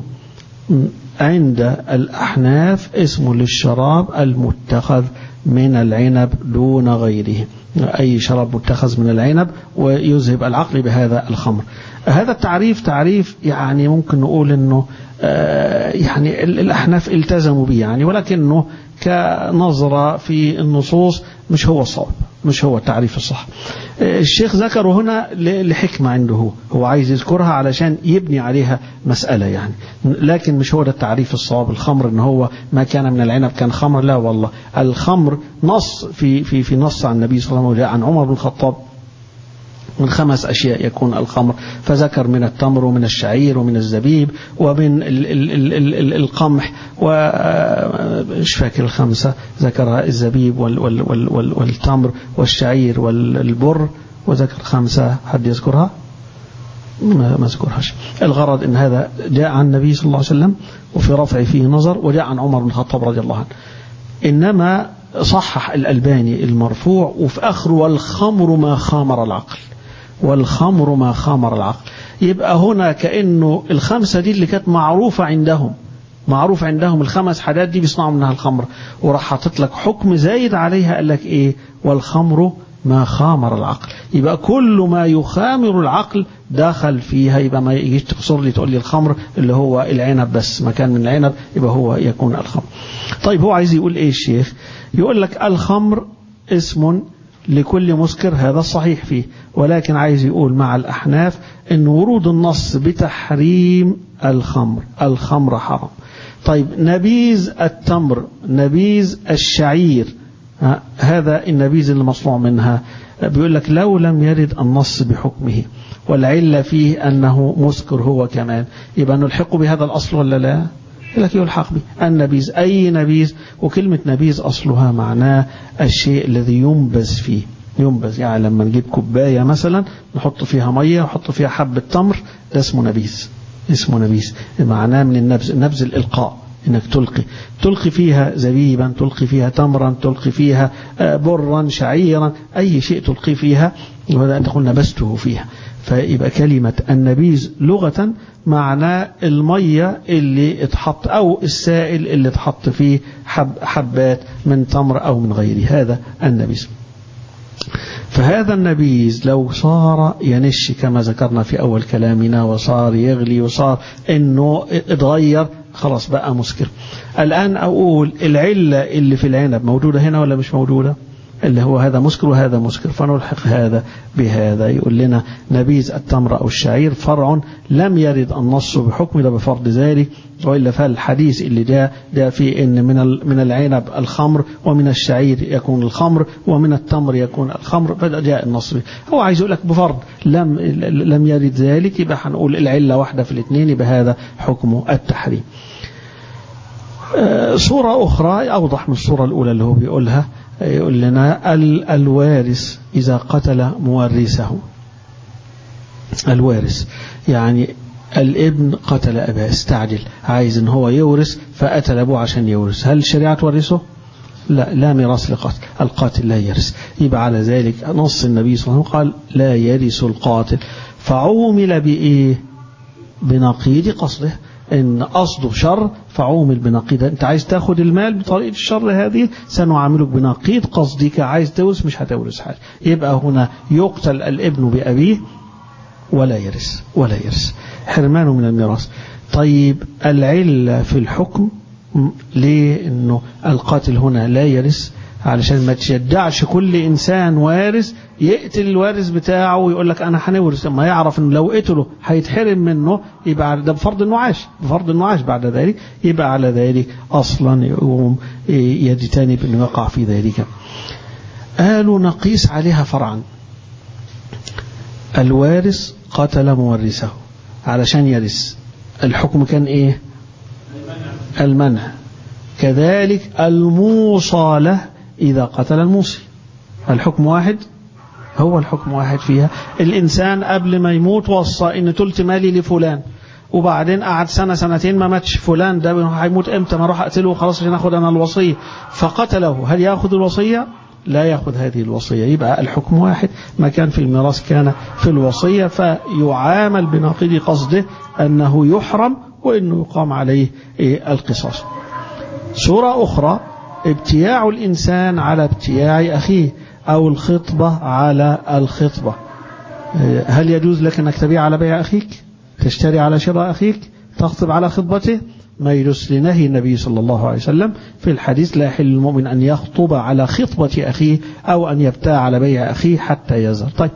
عند الأحناف اسم للشراب المتخذ من العنب دون غيره أي شراب متخذ من العنب ويذهب العقل بهذا الخمر هذا التعريف تعريف يعني ممكن نقول أنه يعني الأحناف التزموا به يعني ولكنه كنظرة في النصوص مش هو الصواب مش هو التعريف الصح الشيخ ذكره هنا لحكمة عنده هو هو عايز يذكرها علشان يبني عليها مسألة يعني لكن مش هو ده التعريف الصواب الخمر ان هو ما كان من العنب كان خمر لا والله الخمر نص في في في نص عن النبي صلى الله عليه وسلم عن عمر بن الخطاب من خمس أشياء يكون الخمر فذكر من التمر ومن الشعير ومن الزبيب ومن ال ال ال ال ال القمح ومش فاكر الخمسة ذكرها الزبيب وال وال وال وال والتمر والشعير والبر وذكر خمسة حد يذكرها ما ما ذكرهاش الغرض ان هذا جاء عن النبي صلى الله عليه وسلم وفي رفع فيه نظر وجاء عن عمر بن الخطاب رضي الله عنه انما صحح الألباني المرفوع وفي آخره والخمر ما خامر العقل والخمر ما خامر العقل يبقى هنا كأنه الخمسة دي اللي كانت معروفة عندهم معروف عندهم الخمس حاجات دي بيصنعوا منها الخمر وراح حاطط لك حكم زايد عليها قال لك ايه والخمر ما خامر العقل يبقى كل ما يخامر العقل دخل فيها يبقى ما يجيش تقصر لي تقول لي الخمر اللي هو العنب بس مكان من العنب يبقى هو يكون الخمر طيب هو عايز يقول ايه الشيخ يقول لك الخمر اسم لكل مسكر هذا الصحيح فيه ولكن عايز يقول مع الأحناف أن ورود النص بتحريم الخمر الخمر حرام طيب نبيذ التمر نبيذ الشعير هذا النبيذ اللي مصنوع منها بيقول لك لو لم يرد النص بحكمه والعلة فيه أنه مسكر هو كمان يبقى نلحقه بهذا الأصل ولا لا لك يلحق به النبيذ أي نبيذ وكلمة نبيذ أصلها معناه الشيء الذي ينبذ فيه ينبذ يعني لما نجيب كوباية مثلا نحط فيها مية ونحط فيها حبة تمر ده اسمه نبيذ اسمه نبيذ معناه من النبذ نبذ الإلقاء انك تلقي تلقي فيها زبيبا تلقي فيها تمرا تلقي فيها برا شعيرا اي شيء تلقي فيها وهذا ان تقول نبذته فيها فيبقى كلمة النبيذ لغة معناه المية اللي اتحط أو السائل اللي اتحط فيه حب حبات من تمر أو من غيره هذا النبيذ فهذا النبيذ لو صار ينش كما ذكرنا في أول كلامنا وصار يغلي وصار أنه اتغير خلاص بقى مسكر الآن أقول العلة اللي في العنب موجودة هنا ولا مش موجودة اللي هو هذا مسكر وهذا مسكر فنلحق هذا بهذا يقول لنا نبيذ التمر أو الشعير فرع لم يرد النص بحكم ده بفرض ذلك وإلا فالحديث اللي جاء جاء فيه إن من من العنب الخمر ومن الشعير يكون الخمر ومن التمر يكون الخمر فجاء النص به هو عايز يقول لك بفرض لم لم يرد ذلك يبقى هنقول العلة واحدة في الاثنين يبقى هذا حكم التحريم صورة أخرى أوضح من الصورة الأولى اللي هو بيقولها يقول لنا الوارث إذا قتل مورثه الوارث يعني الابن قتل أباه استعجل عايز ان هو يورث فقتل أبوه عشان يورث هل الشريعة تورثه؟ لا لا ميراث لقاتل القاتل لا يرث يبقى على ذلك نص النبي صلى الله عليه وسلم قال لا يرث القاتل فعومل بإيه بنقيض قصده ان قصده شر فعومل بنقيض انت عايز تاخد المال بطريقه الشر هذه سنعاملك بنقيض قصدك عايز تورث مش هتورث حاجه يبقى هنا يقتل الابن بابيه ولا يرث ولا يرث حرمانه من الميراث طيب العله في الحكم ليه انه القاتل هنا لا يرث علشان ما تشجعش كل انسان وارث يقتل الوارث بتاعه ويقول لك انا هنورث اما يعرف انه لو قتله هيتحرم منه يبقى ده بفرض انه عاش بفرض انه عاش بعد ذلك يبقى على ذلك اصلا يقوم يجتنب انه يقع في ذلك قالوا نقيس عليها فرعا الوارث قتل مورثه علشان يرث الحكم كان ايه المنع كذلك الموصى له إذا قتل الموصي الحكم واحد هو الحكم واحد فيها الإنسان قبل ما يموت وصى إن تلت مالي لفلان وبعدين قعد سنة سنتين ما ماتش فلان ده هيموت امتى ما اروح اقتله وخلاص عشان اخد انا الوصية فقتله هل ياخذ الوصية لا ياخذ هذه الوصية يبقى الحكم واحد ما كان في الميراث كان في الوصية فيعامل بناقض قصده أنه يحرم وأنه يقام عليه القصاص صورة أخرى ابتياع الإنسان على ابتياع أخيه أو الخطبة على الخطبة هل يجوز لك أنك تبيع على بيع أخيك تشتري على شراء أخيك تخطب على خطبته ما يجوز لنهي النبي صلى الله عليه وسلم في الحديث لا يحل المؤمن أن يخطب على خطبة أخيه أو أن يبتاع على بيع أخيه حتى يزهر طيب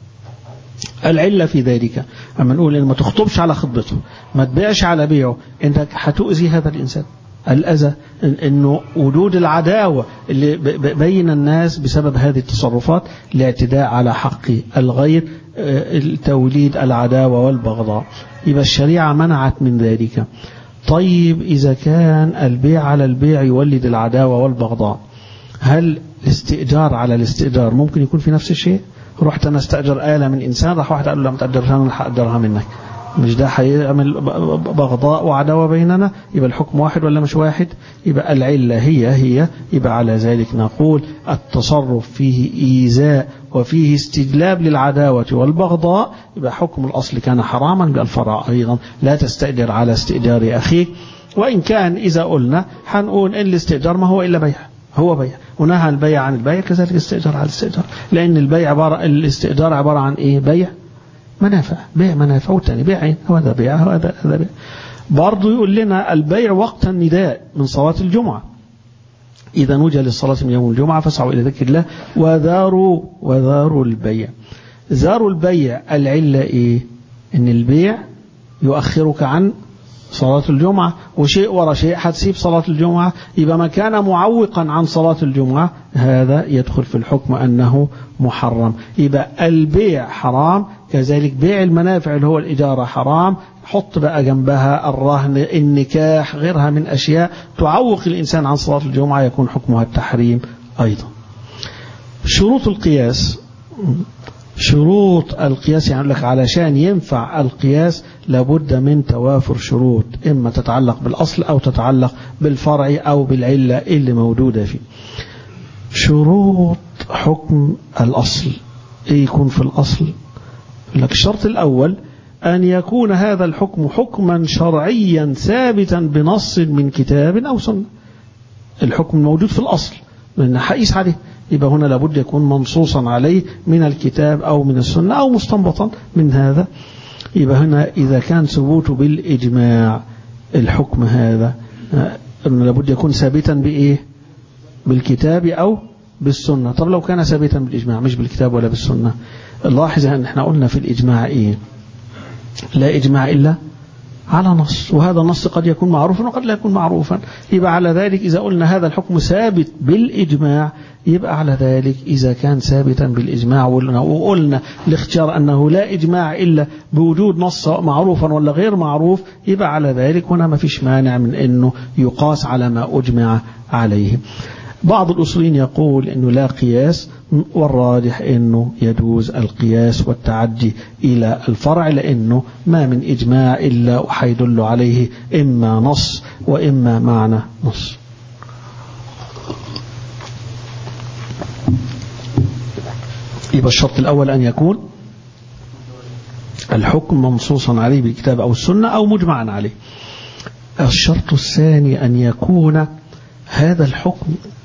العلة في ذلك أما نقول إن ما تخطبش على خطبته ما تبيعش على بيعه أنت هتؤذي هذا الإنسان الأذى أنه وجود العداوة اللي بين الناس بسبب هذه التصرفات الاعتداء على حق الغير توليد العداوة والبغضاء يبقى الشريعة منعت من ذلك طيب إذا كان البيع على البيع يولد العداوة والبغضاء هل الاستئجار على الاستئجار ممكن يكون في نفس الشيء رحت أنا استأجر آلة من إنسان راح واحد قال له لا ما تأجرها أنا هأجرها منك مش ده هيعمل بغضاء وعداوة بيننا يبقى الحكم واحد ولا مش واحد يبقى العلة هي هي يبقى على ذلك نقول التصرف فيه إيذاء وفيه استجلاب للعداوة والبغضاء يبقى حكم الأصل كان حراما بالفرع أيضا لا تستأجر على استئجار أخيك وإن كان إذا قلنا هنقول إن الاستئجار ما هو إلا بيع هو بيع ونهى البيع عن البيع كذلك الاستئجار على الاستئجار لأن البيع عبارة الاستئجار عبارة عن إيه بيع منافع بيع منافع والتاني بيع عين هذا بيع هذا هذا بيع برضه يقول لنا البيع وقت النداء من صلاة الجمعة إذا نودي للصلاة من يوم الجمعة فاسعوا إلى ذكر الله وذاروا وذاروا البيع ذاروا البيع العلة إيه إن البيع يؤخرك عن صلاة الجمعة وشيء ورا شيء هتسيب صلاة الجمعة يبقى ما كان معوقا عن صلاة الجمعة هذا يدخل في الحكم أنه محرم يبقى البيع حرام كذلك بيع المنافع اللي هو الإجارة حرام حط بقى جنبها الرهن النكاح غيرها من أشياء تعوق الإنسان عن صلاة الجمعة يكون حكمها التحريم أيضا شروط القياس شروط القياس يعني لك علشان ينفع القياس لابد من توافر شروط إما تتعلق بالأصل أو تتعلق بالفرع أو بالعلة اللي موجودة فيه شروط حكم الأصل إيه يكون في الأصل لك الشرط الأول أن يكون هذا الحكم حكما شرعيا ثابتا بنص من كتاب أو سنة الحكم موجود في الأصل لأن حقيس عليه يبقى هنا لابد يكون منصوصا عليه من الكتاب أو من السنة أو مستنبطا من هذا يبقى هنا إذا كان ثبوته بالإجماع الحكم هذا لابد يكون ثابتا بإيه بالكتاب أو بالسنة طب لو كان ثابتا بالإجماع مش بالكتاب ولا بالسنة لاحظ أن احنا قلنا في الإجماع إيه لا إجماع إلا على نص وهذا النص قد يكون معروفا وقد لا يكون معروفا يبقى على ذلك إذا قلنا هذا الحكم ثابت بالإجماع يبقى على ذلك إذا كان ثابتا بالإجماع وقلنا الاختيار أنه لا إجماع إلا بوجود نص معروفا ولا غير معروف يبقى على ذلك هنا ما فيش مانع من أنه يقاس على ما أجمع عليه بعض الأصولين يقول أنه لا قياس والراجح أنه يجوز القياس والتعدي إلى الفرع لأنه ما من إجماع إلا وحيدل عليه إما نص وإما معنى نص يبقى الشرط الأول أن يكون الحكم منصوصا عليه بالكتاب أو السنة أو مجمعا عليه الشرط الثاني أن يكون هذا الحكم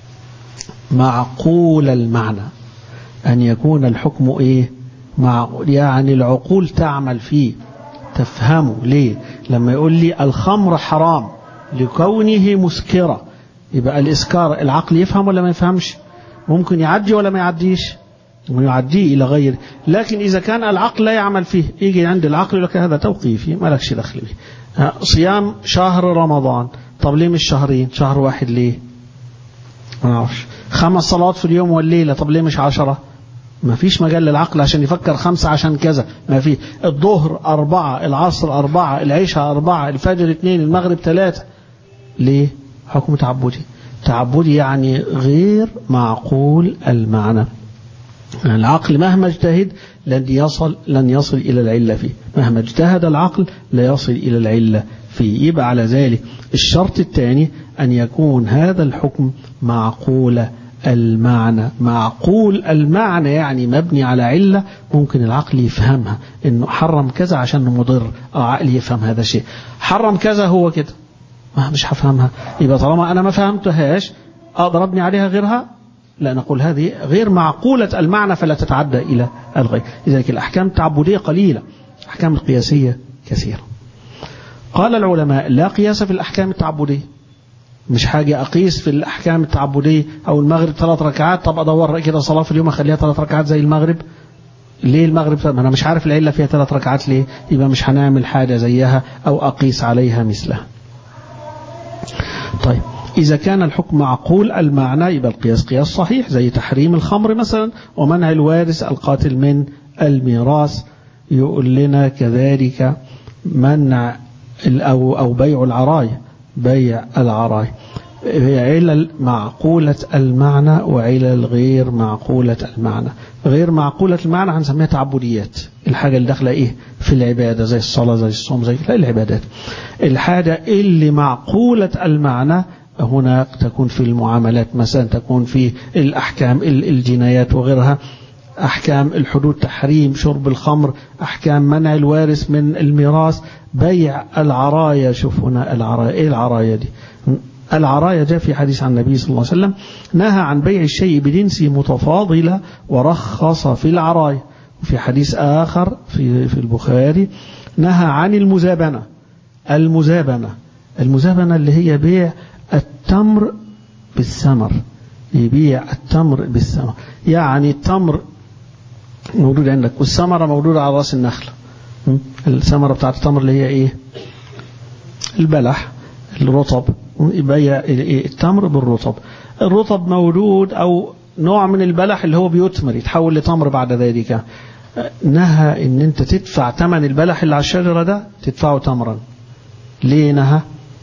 معقول المعنى أن يكون الحكم إيه معقول يعني العقول تعمل فيه تفهمه ليه لما يقول لي الخمر حرام لكونه مسكرة يبقى الإسكار العقل يفهم ولا ما يفهمش ممكن يعدي ولا ما يعديش ويعديه إلى غيره لكن إذا كان العقل لا يعمل فيه يجي عند العقل يقول لك هذا توقيفي ما لكش دخل به صيام شهر رمضان طب ليه مش شهرين شهر واحد ليه ما نعرفش خمس صلوات في اليوم والليلة طب ليه مش عشرة ما فيش مجال للعقل عشان يفكر خمسة عشان كذا ما في الظهر أربعة العصر أربعة العشاء أربعة الفجر اثنين المغرب ثلاثة ليه حكم تعبدي تعبدي يعني غير معقول المعنى يعني العقل مهما اجتهد لن يصل لن يصل إلى العلة فيه مهما اجتهد العقل لا يصل إلى العلة فيه يبقى على ذلك الشرط الثاني أن يكون هذا الحكم معقول المعنى معقول المعنى يعني مبني على علة ممكن العقل يفهمها انه حرم كذا عشان مضر اه عقلي يفهم هذا الشيء حرم كذا هو كده ما مش هفهمها يبقى طالما انا ما فهمتهاش اقدر ابني عليها غيرها لا نقول هذه غير معقولة المعنى فلا تتعدى إلى الغير لذلك الأحكام التعبدية قليلة الأحكام القياسية كثيرة قال العلماء لا قياس في الأحكام التعبدية مش حاجة أقيس في الأحكام التعبدية أو المغرب ثلاث ركعات طب أدور كده صلاة في اليوم أخليها ثلاث ركعات زي المغرب ليه المغرب ما أنا مش عارف العلة فيها ثلاث ركعات ليه يبقى مش هنعمل حاجة زيها أو أقيس عليها مثلها طيب إذا كان الحكم معقول المعنى يبقى القياس قياس صحيح زي تحريم الخمر مثلا ومنع الوارث القاتل من الميراث يقول لنا كذلك منع أو أو بيع العراية بيع العراية هي علل معقولة المعنى وعلل غير معقولة المعنى غير معقولة المعنى هنسميها تعبديات الحاجة اللي داخلة ايه في العبادة زي الصلاة زي الصوم زي لا العبادات الحاجة اللي معقولة المعنى هنا تكون في المعاملات مثلا تكون في الأحكام الجنايات وغيرها أحكام الحدود تحريم شرب الخمر أحكام منع الوارث من الميراث بيع العرايا شوف هنا العرايا إيه العرايا دي العرايا جاء في حديث عن النبي صلى الله عليه وسلم نهى عن بيع الشيء بجنسه متفاضلة ورخص في العرايا وفي حديث آخر في, في البخاري نهى عن المزابنة المزابنة المزابنة اللي هي بيع التمر بالثمر يبيع التمر بالثمر يعني التمر موجود عندك والثمرة موجودة على رأس النخلة الثمرة بتاعت التمر اللي هي ايه البلح الرطب يبيع التمر بالرطب الرطب مولود أو نوع من البلح اللي هو بيثمر يتحول لتمر بعد ذلك نهى ان انت تدفع ثمن البلح اللي على الشجرة ده تدفعه تمرا ليه نهى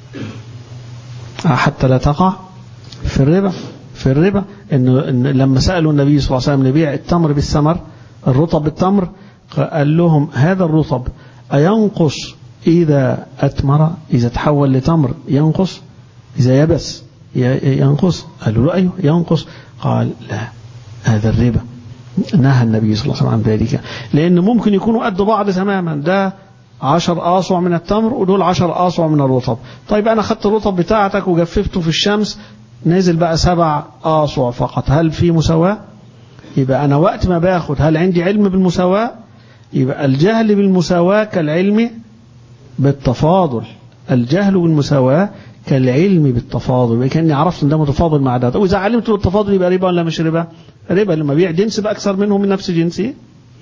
حتى لا تقع في الربا في الربا إنه إن لما سألوا النبي صلى الله عليه وسلم نبيع التمر بالثمر الرطب بالتمر قال لهم هذا الرطب أينقص إذا أتمر إذا تحول لتمر ينقص إذا يبس ينقص قالوا له أيوه ينقص قال لا هذا الربا نهى النبي صلى الله عليه وسلم عن ذلك لأن ممكن يكونوا قد بعض تماما ده عشر آصع من التمر ودول عشر آصع من الرطب طيب أنا خدت الرطب بتاعتك وجففته في الشمس نزل بقى سبع آصع فقط هل في مساواة يبقى أنا وقت ما باخد هل عندي علم بالمساواة يبقى الجهل بالمساواة كالعلم بالتفاضل الجهل بالمساواة كالعلم بالتفاضل يبقى كأني عرفت ان ده متفاضل مع ده وإذا علمت بالتفاضل يبقى ربا ولا مش ربا ربا لما بيع جنس بأكثر منه من نفس جنسه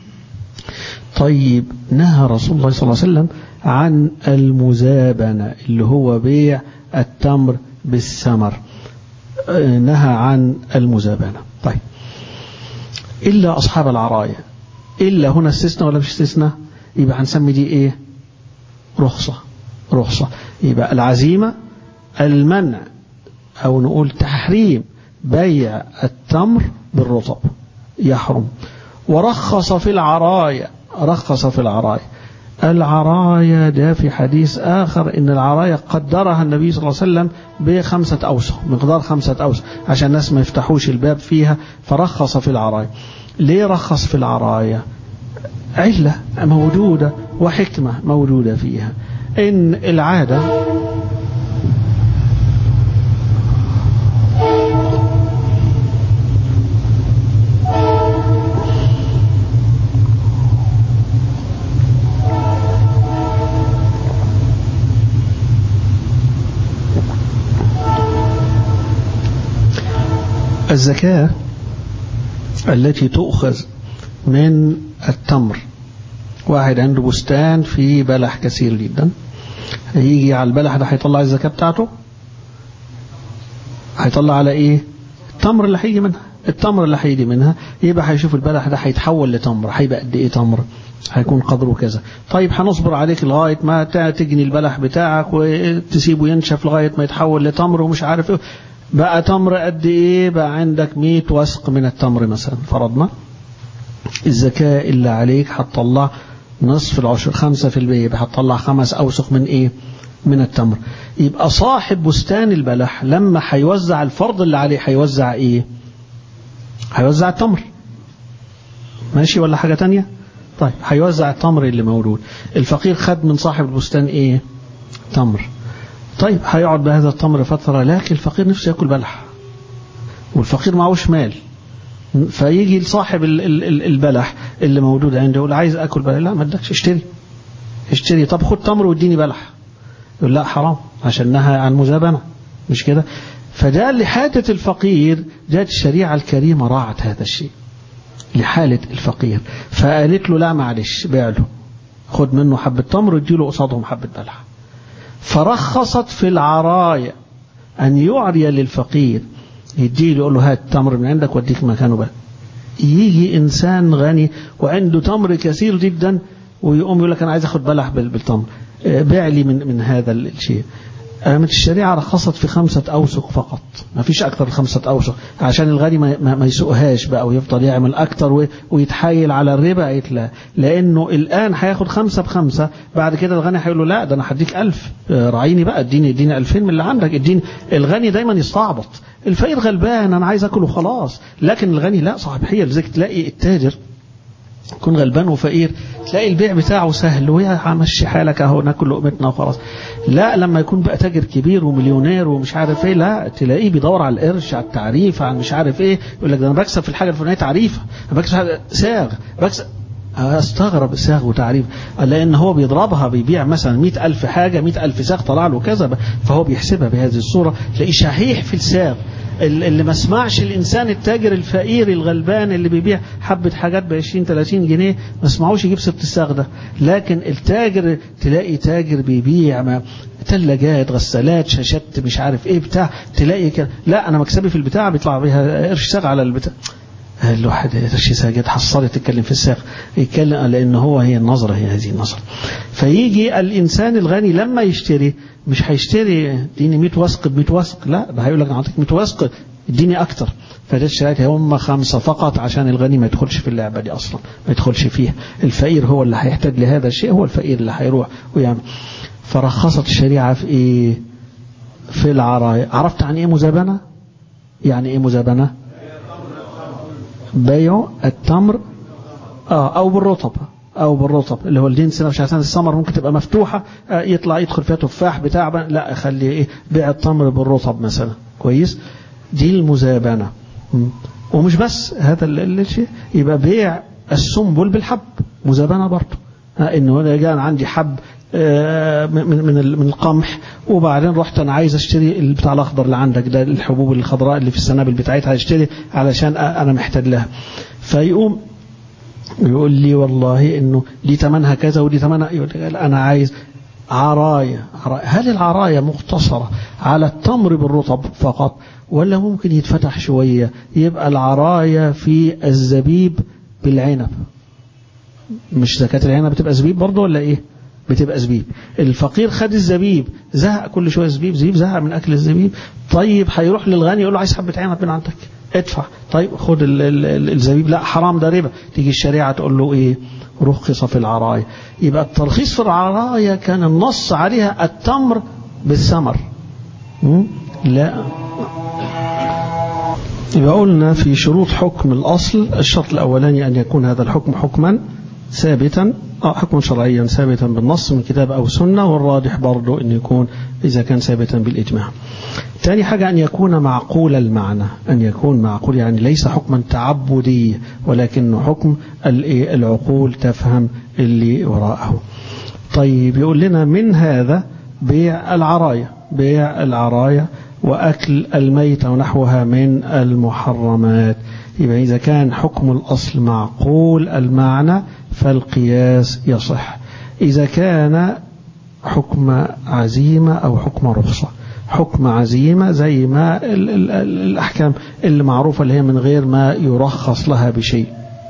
طيب نهى رسول الله صلى الله عليه وسلم عن المزابنة اللي هو بيع التمر بالثمر نهى عن المزابنة طيب إلا أصحاب العراية إلا هنا استثناء ولا مش استثناء يبقى هنسمي دي إيه رخصة رخصة يبقى العزيمة المنع أو نقول تحريم بيع التمر بالرطب يحرم ورخص في العراية رخص في العراية العراية ده في حديث آخر إن العراية قدرها النبي صلى الله عليه وسلم بخمسة أوسق مقدار خمسة أوسق عشان الناس ما يفتحوش الباب فيها فرخص في العراية ليه رخص في العراية علة موجودة وحكمة موجودة فيها إن العادة الزكاة التي تؤخذ من التمر واحد عنده بستان فيه بلح كثير جدا هيجي على البلح ده هيطلع الزكاة بتاعته هيطلع على ايه التمر اللي هيجي منها التمر اللي هيجي منها يبقى هيشوف البلح ده هيتحول لتمر هيبقى قد ايه تمر هيكون قدره كذا طيب هنصبر عليك لغاية ما تجني البلح بتاعك وتسيبه ينشف لغاية ما يتحول لتمر ومش عارف ايه بقى تمر قد ايه بقى عندك 100 وسق من التمر مثلا فرضنا الزكاة اللي عليك هتطلع نصف العشر خمسة في المية يبقى هتطلع خمس أوسق من ايه من التمر يبقى صاحب بستان البلح لما هيوزع الفرض اللي عليه هيوزع ايه هيوزع التمر ماشي ولا حاجة تانية طيب هيوزع التمر اللي موجود الفقير خد من صاحب البستان ايه تمر طيب هيقعد بهذا التمر فترة لكن الفقير نفسه يأكل بلح والفقير معهوش مال فيجي لصاحب البلح اللي موجود عنده يقول عايز أكل بلح لا ما ادكش اشتري اشتري طب خد تمر واديني بلح يقول لا حرام عشان نهى عن مزابنة مش كده فده لحاجة الفقير جاءت الشريعة الكريمة راعت هذا الشيء لحالة الفقير فقالت له لا معلش بيع له خد منه حبة تمر واديله قصادهم حبة بلح فرخصت في العراية أن يعري للفقير يديه يقول له هات تمر من عندك واديك مكانه بقى يجي إنسان غني وعنده تمر كثير جدا ويقوم يقول لك أنا عايز أخد بلح بالتمر بيع لي من, من هذا الشيء قامت الشريعة رخصت في خمسة أوسق فقط ما فيش أكثر من خمسة أوسق عشان الغني ما, ما, ما يسوقهاش بقى ويفضل يعمل أكثر ويتحايل على الربا قالت لا لأنه الآن هياخد خمسة بخمسة بعد كده الغني هيقول له لا ده أنا هديك ألف راعيني بقى اديني اديني ألفين من اللي عندك اديني الغني دايما يستعبط الفقير غلبان أنا عايز أكل وخلاص لكن الغني لا صاحب حيل زيك تلاقي التاجر يكون غلبان وفقير تلاقي البيع بتاعه سهل ويا مشي حالك اهو ناكل لقمتنا وخلاص لا لما يكون بقى تاجر كبير ومليونير ومش عارف ايه لا تلاقيه بيدور على القرش على التعريف على مش عارف ايه يقول لك ده انا بكسب في الحاجه الفلانيه تعريفه انا بكسب حاجة ساغ بكسب استغرب ساغ وتعريف لأن هو بيضربها بيبيع مثلا مئة ألف حاجة مئة ألف ساغ طلع له كذا فهو بيحسبها بهذه الصورة تلاقيه شحيح في الساغ اللي ما سمعش الإنسان التاجر الفقير الغلبان اللي بيبيع حبة حاجات ب 20 30 جنيه ما سمعوش يجيب ست الساغ ده لكن التاجر تلاقي تاجر بيبيع ثلاجات غسالات شاشات مش عارف ايه بتاع تلاقي كده لا انا مكسبي في البتاع بيطلع بيها قرش ساغ على البتاع الواحد قرش ساجد حصلت تتكلم في الساق يتكلم لان هو هي النظره هي هذه النظره فيجي الانسان الغني لما يشتري مش هيشتري اديني 100 وسق ب 100 وسق لا ده هيقول لك انا اعطيك 100 وسق اديني اكتر فده الشركه هم خمسه فقط عشان الغني ما يدخلش في اللعبه دي اصلا ما يدخلش فيها الفقير هو اللي هيحتاج لهذا الشيء هو الفقير اللي هيروح ويعمل فرخصت الشريعه في ايه في العرايا عرفت عن ايه مزابنه يعني ايه مزابنه بيع التمر آه أو بالرطب أو بالرطب اللي هو الجنس نفسه عشان الثمر ممكن تبقى مفتوحة آه يطلع يدخل فيها تفاح بتاع لا خلي إيه بيع التمر بالرطب مثلا كويس دي المزابنة ومش بس هذا الشيء يبقى بيع السنبل بالحب مزابنة برضه آه إنه كان عندي حب من من من القمح وبعدين رحت انا عايز اشتري البتاع الاخضر اللي عندك ده الحبوب الخضراء اللي في السنابل بتاعتها اشتري علشان انا محتاج لها فيقوم يقول لي والله انه دي ثمنها كذا ودي ثمنها يقول انا عايز عرايا هل العرايا مقتصرة على التمر بالرطب فقط ولا ممكن يتفتح شوية يبقى العرايا في الزبيب بالعنب مش زكاة العنب بتبقى زبيب برضه ولا ايه بتبقى زبيب الفقير خد الزبيب زهق كل شويه زبيب زبيب زهق من اكل الزبيب طيب هيروح للغني يقول له عايز حبه عنب من عندك ادفع طيب خد ال ال ال الزبيب لا حرام ده ربا تيجي الشريعه تقول له ايه رخص في العرايا يبقى الترخيص في العرايا كان النص عليها التمر بالثمر لا يبقى قلنا في شروط حكم الأصل الشرط الأولاني أن يكون هذا الحكم حكما ثابتا أو حكما شرعيا ثابتا بالنص من كتاب أو سنة والراجح برضه أن يكون إذا كان ثابتا بالإجماع ثاني حاجة أن يكون معقول المعنى أن يكون معقول يعني ليس حكما تعبدي ولكنه حكم العقول تفهم اللي وراءه طيب يقول لنا من هذا بيع العرايا بيع العرايا وأكل الميتة ونحوها من المحرمات يبقى إذا كان حكم الأصل معقول المعنى فالقياس يصح إذا كان حكم عزيمة أو حكم رخصة حكم عزيمة زي ما ال ال ال الأحكام اللي معروفة اللي هي من غير ما يرخص لها بشيء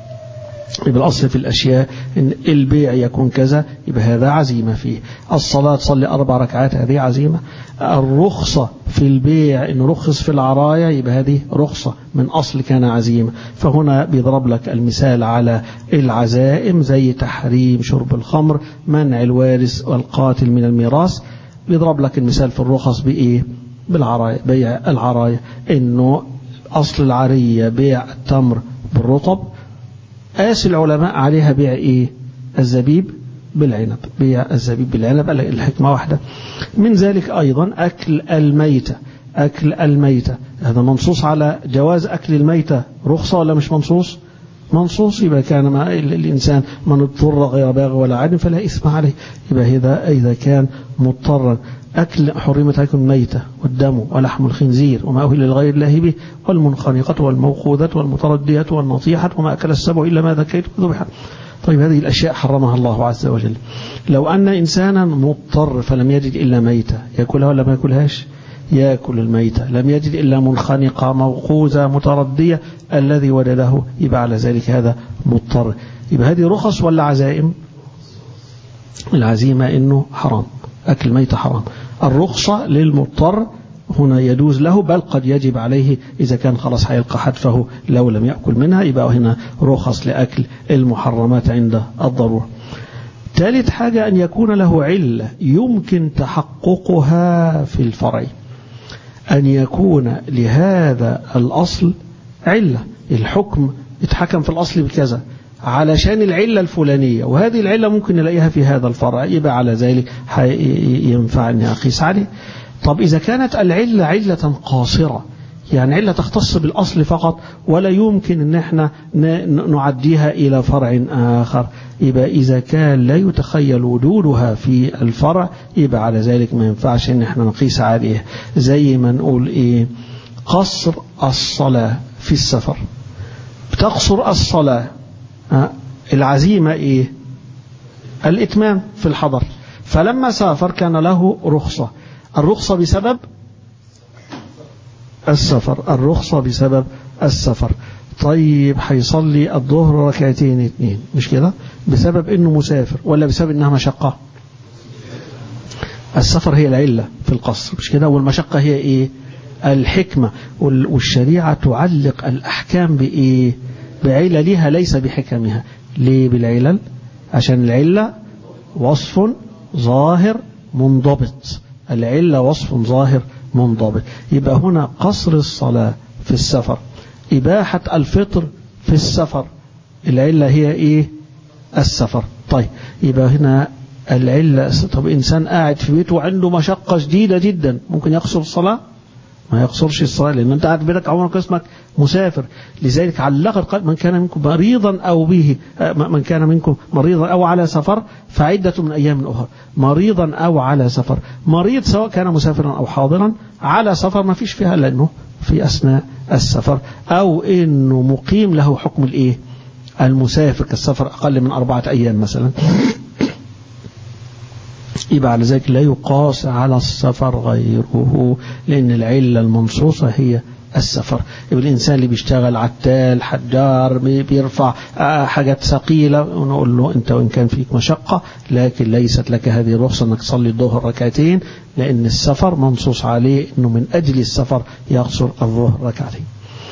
يبقى الأصل في الأشياء إن البيع يكون كذا يبقى هذا عزيمة فيه الصلاة تصلي أربع ركعات هذه عزيمة الرخصة في البيع إن رخص في العرايا يبقى هذه رخصة من أصل كان عزيمة فهنا بيضرب لك المثال على العزائم زي تحريم شرب الخمر منع الوارث والقاتل من الميراث بيضرب لك المثال في الرخص بإيه بالعرايا بيع العرايا إنه أصل العرية بيع التمر بالرطب قاس العلماء عليها بيع ايه الزبيب بالعنب بيع الزبيب بالعنب الحكمة واحدة من ذلك أيضا أكل الميتة أكل الميتة هذا منصوص على جواز أكل الميتة رخصة ولا مش منصوص منصوص يبقى كان ما الإنسان من اضطر غير باغ ولا عاد فلا إثم عليه يبقى إذا إذا كان مضطرا أكل حرمت عليكم الميتة والدم ولحم الخنزير وما أهل لغير الله به والمنخنقة والموقوذة والمتردية والنطيحة وما أكل السبع إلا ما ذكيت ذبح طيب هذه الأشياء حرمها الله عز وجل لو أن إنسانا مضطر فلم يجد إلا ميتة يأكلها ولا ما يأكلهاش يأكل الميتة لم يجد إلا منخنقة موقوذة متردية الذي وجده يبقى على ذلك هذا مضطر يبقى هذه رخص ولا عزائم العزيمة إنه حرام أكل ميت حرام الرخصة للمضطر هنا يجوز له بل قد يجب عليه إذا كان خلاص هيلقى حتفه لو لم يأكل منها يبقى هنا رخص لأكل المحرمات عند الضرورة ثالث حاجة أن يكون له علة يمكن تحققها في الفرع أن يكون لهذا الأصل علة الحكم اتحكم في الأصل بكذا علشان العلة الفلانية وهذه العلة ممكن نلاقيها في هذا الفرع يبقى على ذلك ينفع أن أقيس عليه طب إذا كانت العلة علة قاصرة يعني علة تختص بالأصل فقط ولا يمكن أن احنا نعديها إلى فرع آخر يبقى إذا كان لا يتخيل وجودها في الفرع يبقى على ذلك ما ينفعش أن احنا نقيس عليه زي ما نقول إيه قصر الصلاة في السفر بتقصر الصلاة العزيمة إيه الإتمام في الحضر فلما سافر كان له رخصة الرخصة بسبب السفر الرخصة بسبب السفر طيب هيصلي الظهر ركعتين اتنين مش كده بسبب انه مسافر ولا بسبب انها مشقة السفر هي العلة في القصر مش كده والمشقة هي ايه الحكمة والشريعة تعلق الأحكام بإيه بعللها ليس بحكمها ليه بالعلل عشان العلة وصف ظاهر منضبط العلة وصف ظاهر منضبط يبقى هنا قصر الصلاة في السفر إباحة الفطر في السفر العلة هي إيه السفر طيب يبقى هنا العلة طب إنسان قاعد في بيته وعنده مشقة شديدة جدا ممكن يقصر الصلاة ما يقصرش الصلاة لأن أنت قاعد بينك عمرك اسمك مسافر لذلك علقت من كان منكم مريضا أو به من كان منكم مريضا أو على سفر فعدة من أيام أخرى مريضا أو على سفر مريض سواء كان مسافرا أو حاضرا على سفر ما فيش فيها لأنه في أثناء السفر أو إنه مقيم له حكم الإيه المسافر كالسفر أقل من أربعة أيام مثلا يبقى على ذلك لا يقاس على السفر غيره لأن العلة المنصوصة هي السفر يبقى الإنسان اللي بيشتغل عتال حجار بيرفع حاجات ثقيلة ونقول له أنت وإن كان فيك مشقة لكن ليست لك هذه الرخصة أنك تصلي الظهر ركعتين لأن السفر منصوص عليه أنه من أجل السفر يقصر الظهر ركعتين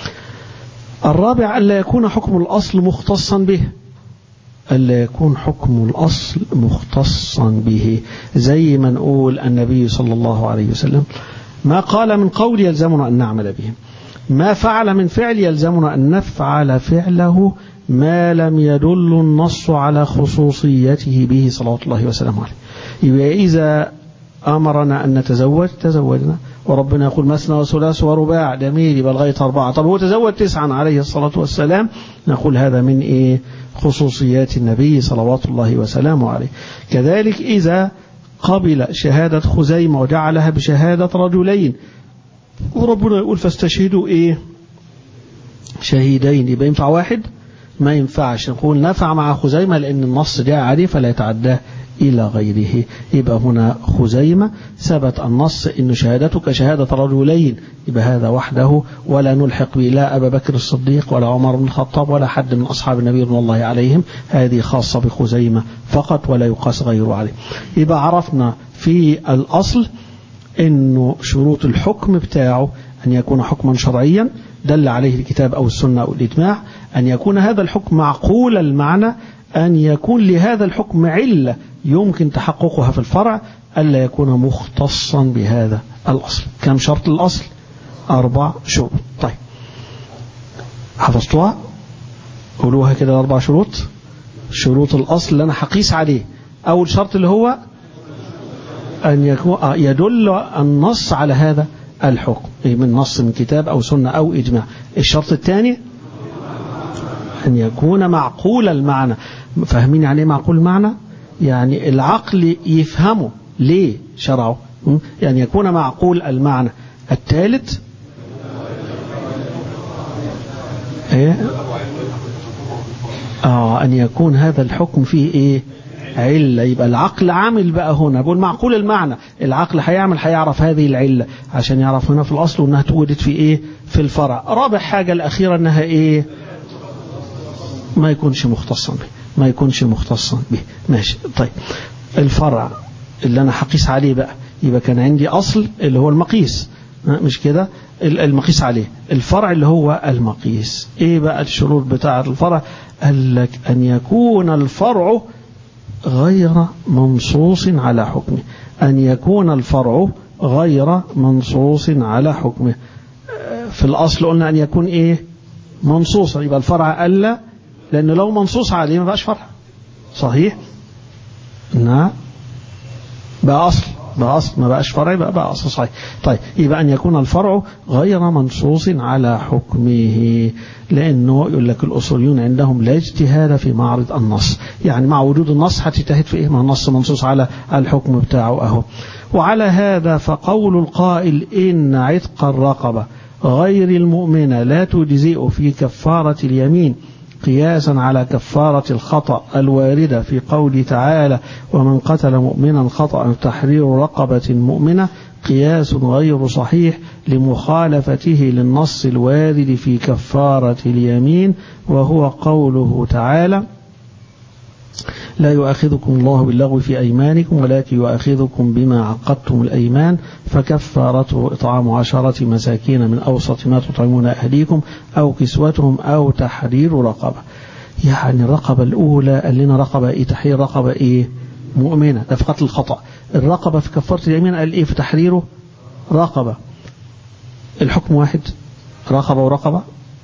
الرابع ألا يكون حكم الأصل مختصا به ألا يكون حكم الأصل مختصا به زي ما نقول النبي صلى الله عليه وسلم ما قال من قول يلزمنا أن نعمل به ما فعل من فعل يلزمنا أن نفعل فعله ما لم يدل النص على خصوصيته به صلوات الله وسلامه عليه يبقى إذا أمرنا أن نتزوج تزوجنا وربنا يقول مثنى وثلاث ورباع جميل يبقى لغاية أربعة طب هو تزوج تسعا عليه الصلاة والسلام نقول هذا من إيه خصوصيات النبي صلوات الله وسلامه عليه كذلك إذا قبل شهادة خزيمة وجعلها بشهادة رجلين وربنا يقول فاستشهدوا إيه شهيدين يبقى ينفع واحد ما ينفعش نقول نفع مع خزيمة لأن النص جاء عليه فلا يتعداه إلى غيره يبقى هنا خزيمة ثبت النص إن شهادتك شهادة رجلين يبقى هذا وحده ولا نلحق به لا أبا بكر الصديق ولا عمر بن الخطاب ولا حد من أصحاب النبي رضي الله عليهم هذه خاصة بخزيمة فقط ولا يقاس غيره عليه يبقى عرفنا في الأصل إنه شروط الحكم بتاعه أن يكون حكما شرعيا دل عليه الكتاب أو السنة أو الإجماع أن يكون هذا الحكم معقول المعنى أن يكون لهذا الحكم علة يمكن تحققها في الفرع ألا يكون مختصا بهذا الأصل كم شرط الأصل أربع شروط طيب حفظتوها قولوها كده أربع شروط شروط الأصل اللي أنا حقيس عليه أول شرط اللي هو أن يكون يدل النص على هذا الحكم من نص من كتاب أو سنة أو إجماع الشرط الثاني أن يكون معقول المعنى فاهمين يعني ايه معقول المعنى يعني العقل يفهمه ليه شرعه يعني يكون معقول المعنى الثالث ايه اه ان يكون هذا الحكم فيه ايه علة يبقى العقل عامل بقى هنا بقول معقول المعنى العقل هيعمل هيعرف هذه العلة عشان يعرف هنا في الأصل وأنها توجدت في إيه في الفرع رابع حاجة الأخيرة أنها إيه ما يكونش مختصا به ما يكونش مختصا به ماشي طيب الفرع اللي أنا حقيس عليه بقى يبقى كان عندي أصل اللي هو المقيس مش كده المقيس عليه الفرع اللي هو المقيس ايه بقى الشروط بتاعة الفرع قال لك ان يكون الفرع غير منصوص على حكمه أن يكون الفرع غير منصوص على حكمه في الأصل قلنا أن يكون إيه منصوصا يبقى الفرع ألا لأنه لو منصوص عليه ما بقاش فرع صحيح نعم بقى أصل بقى أصل ما بقاش فرع بقى بقى أصل صحيح طيب يبقى أن يكون الفرع غير منصوص على حكمه لأنه يقول لك الأصوليون عندهم لا اجتهاد في معرض النص يعني مع وجود النص هتجتهد في إيه ما النص منصوص على الحكم بتاعه أهو وعلى هذا فقول القائل إن عتق الرقبة غير المؤمنة لا تجزئ في كفارة اليمين قياسا على كفارة الخطأ الواردة في قول تعالى ومن قتل مؤمنا خطأ تحرير رقبة مؤمنة قياس غير صحيح لمخالفته للنص الوارد في كفارة اليمين وهو قوله تعالى لا يؤاخذكم الله باللغو في أيمانكم ولكن يؤاخذكم بما عقدتم الأيمان فكفارته إطعام عشرة مساكين من أوسط ما تطعمون أهليكم أو كسوتهم أو تحرير رقبة يعني الرقبة الأولى قال لنا رقبة إيه تحرير رقبة إيه مؤمنة ده في قتل الخطأ الرقبة في كفارة اليمين قال إيه في تحريره رقبة الحكم واحد رقبة ورقبة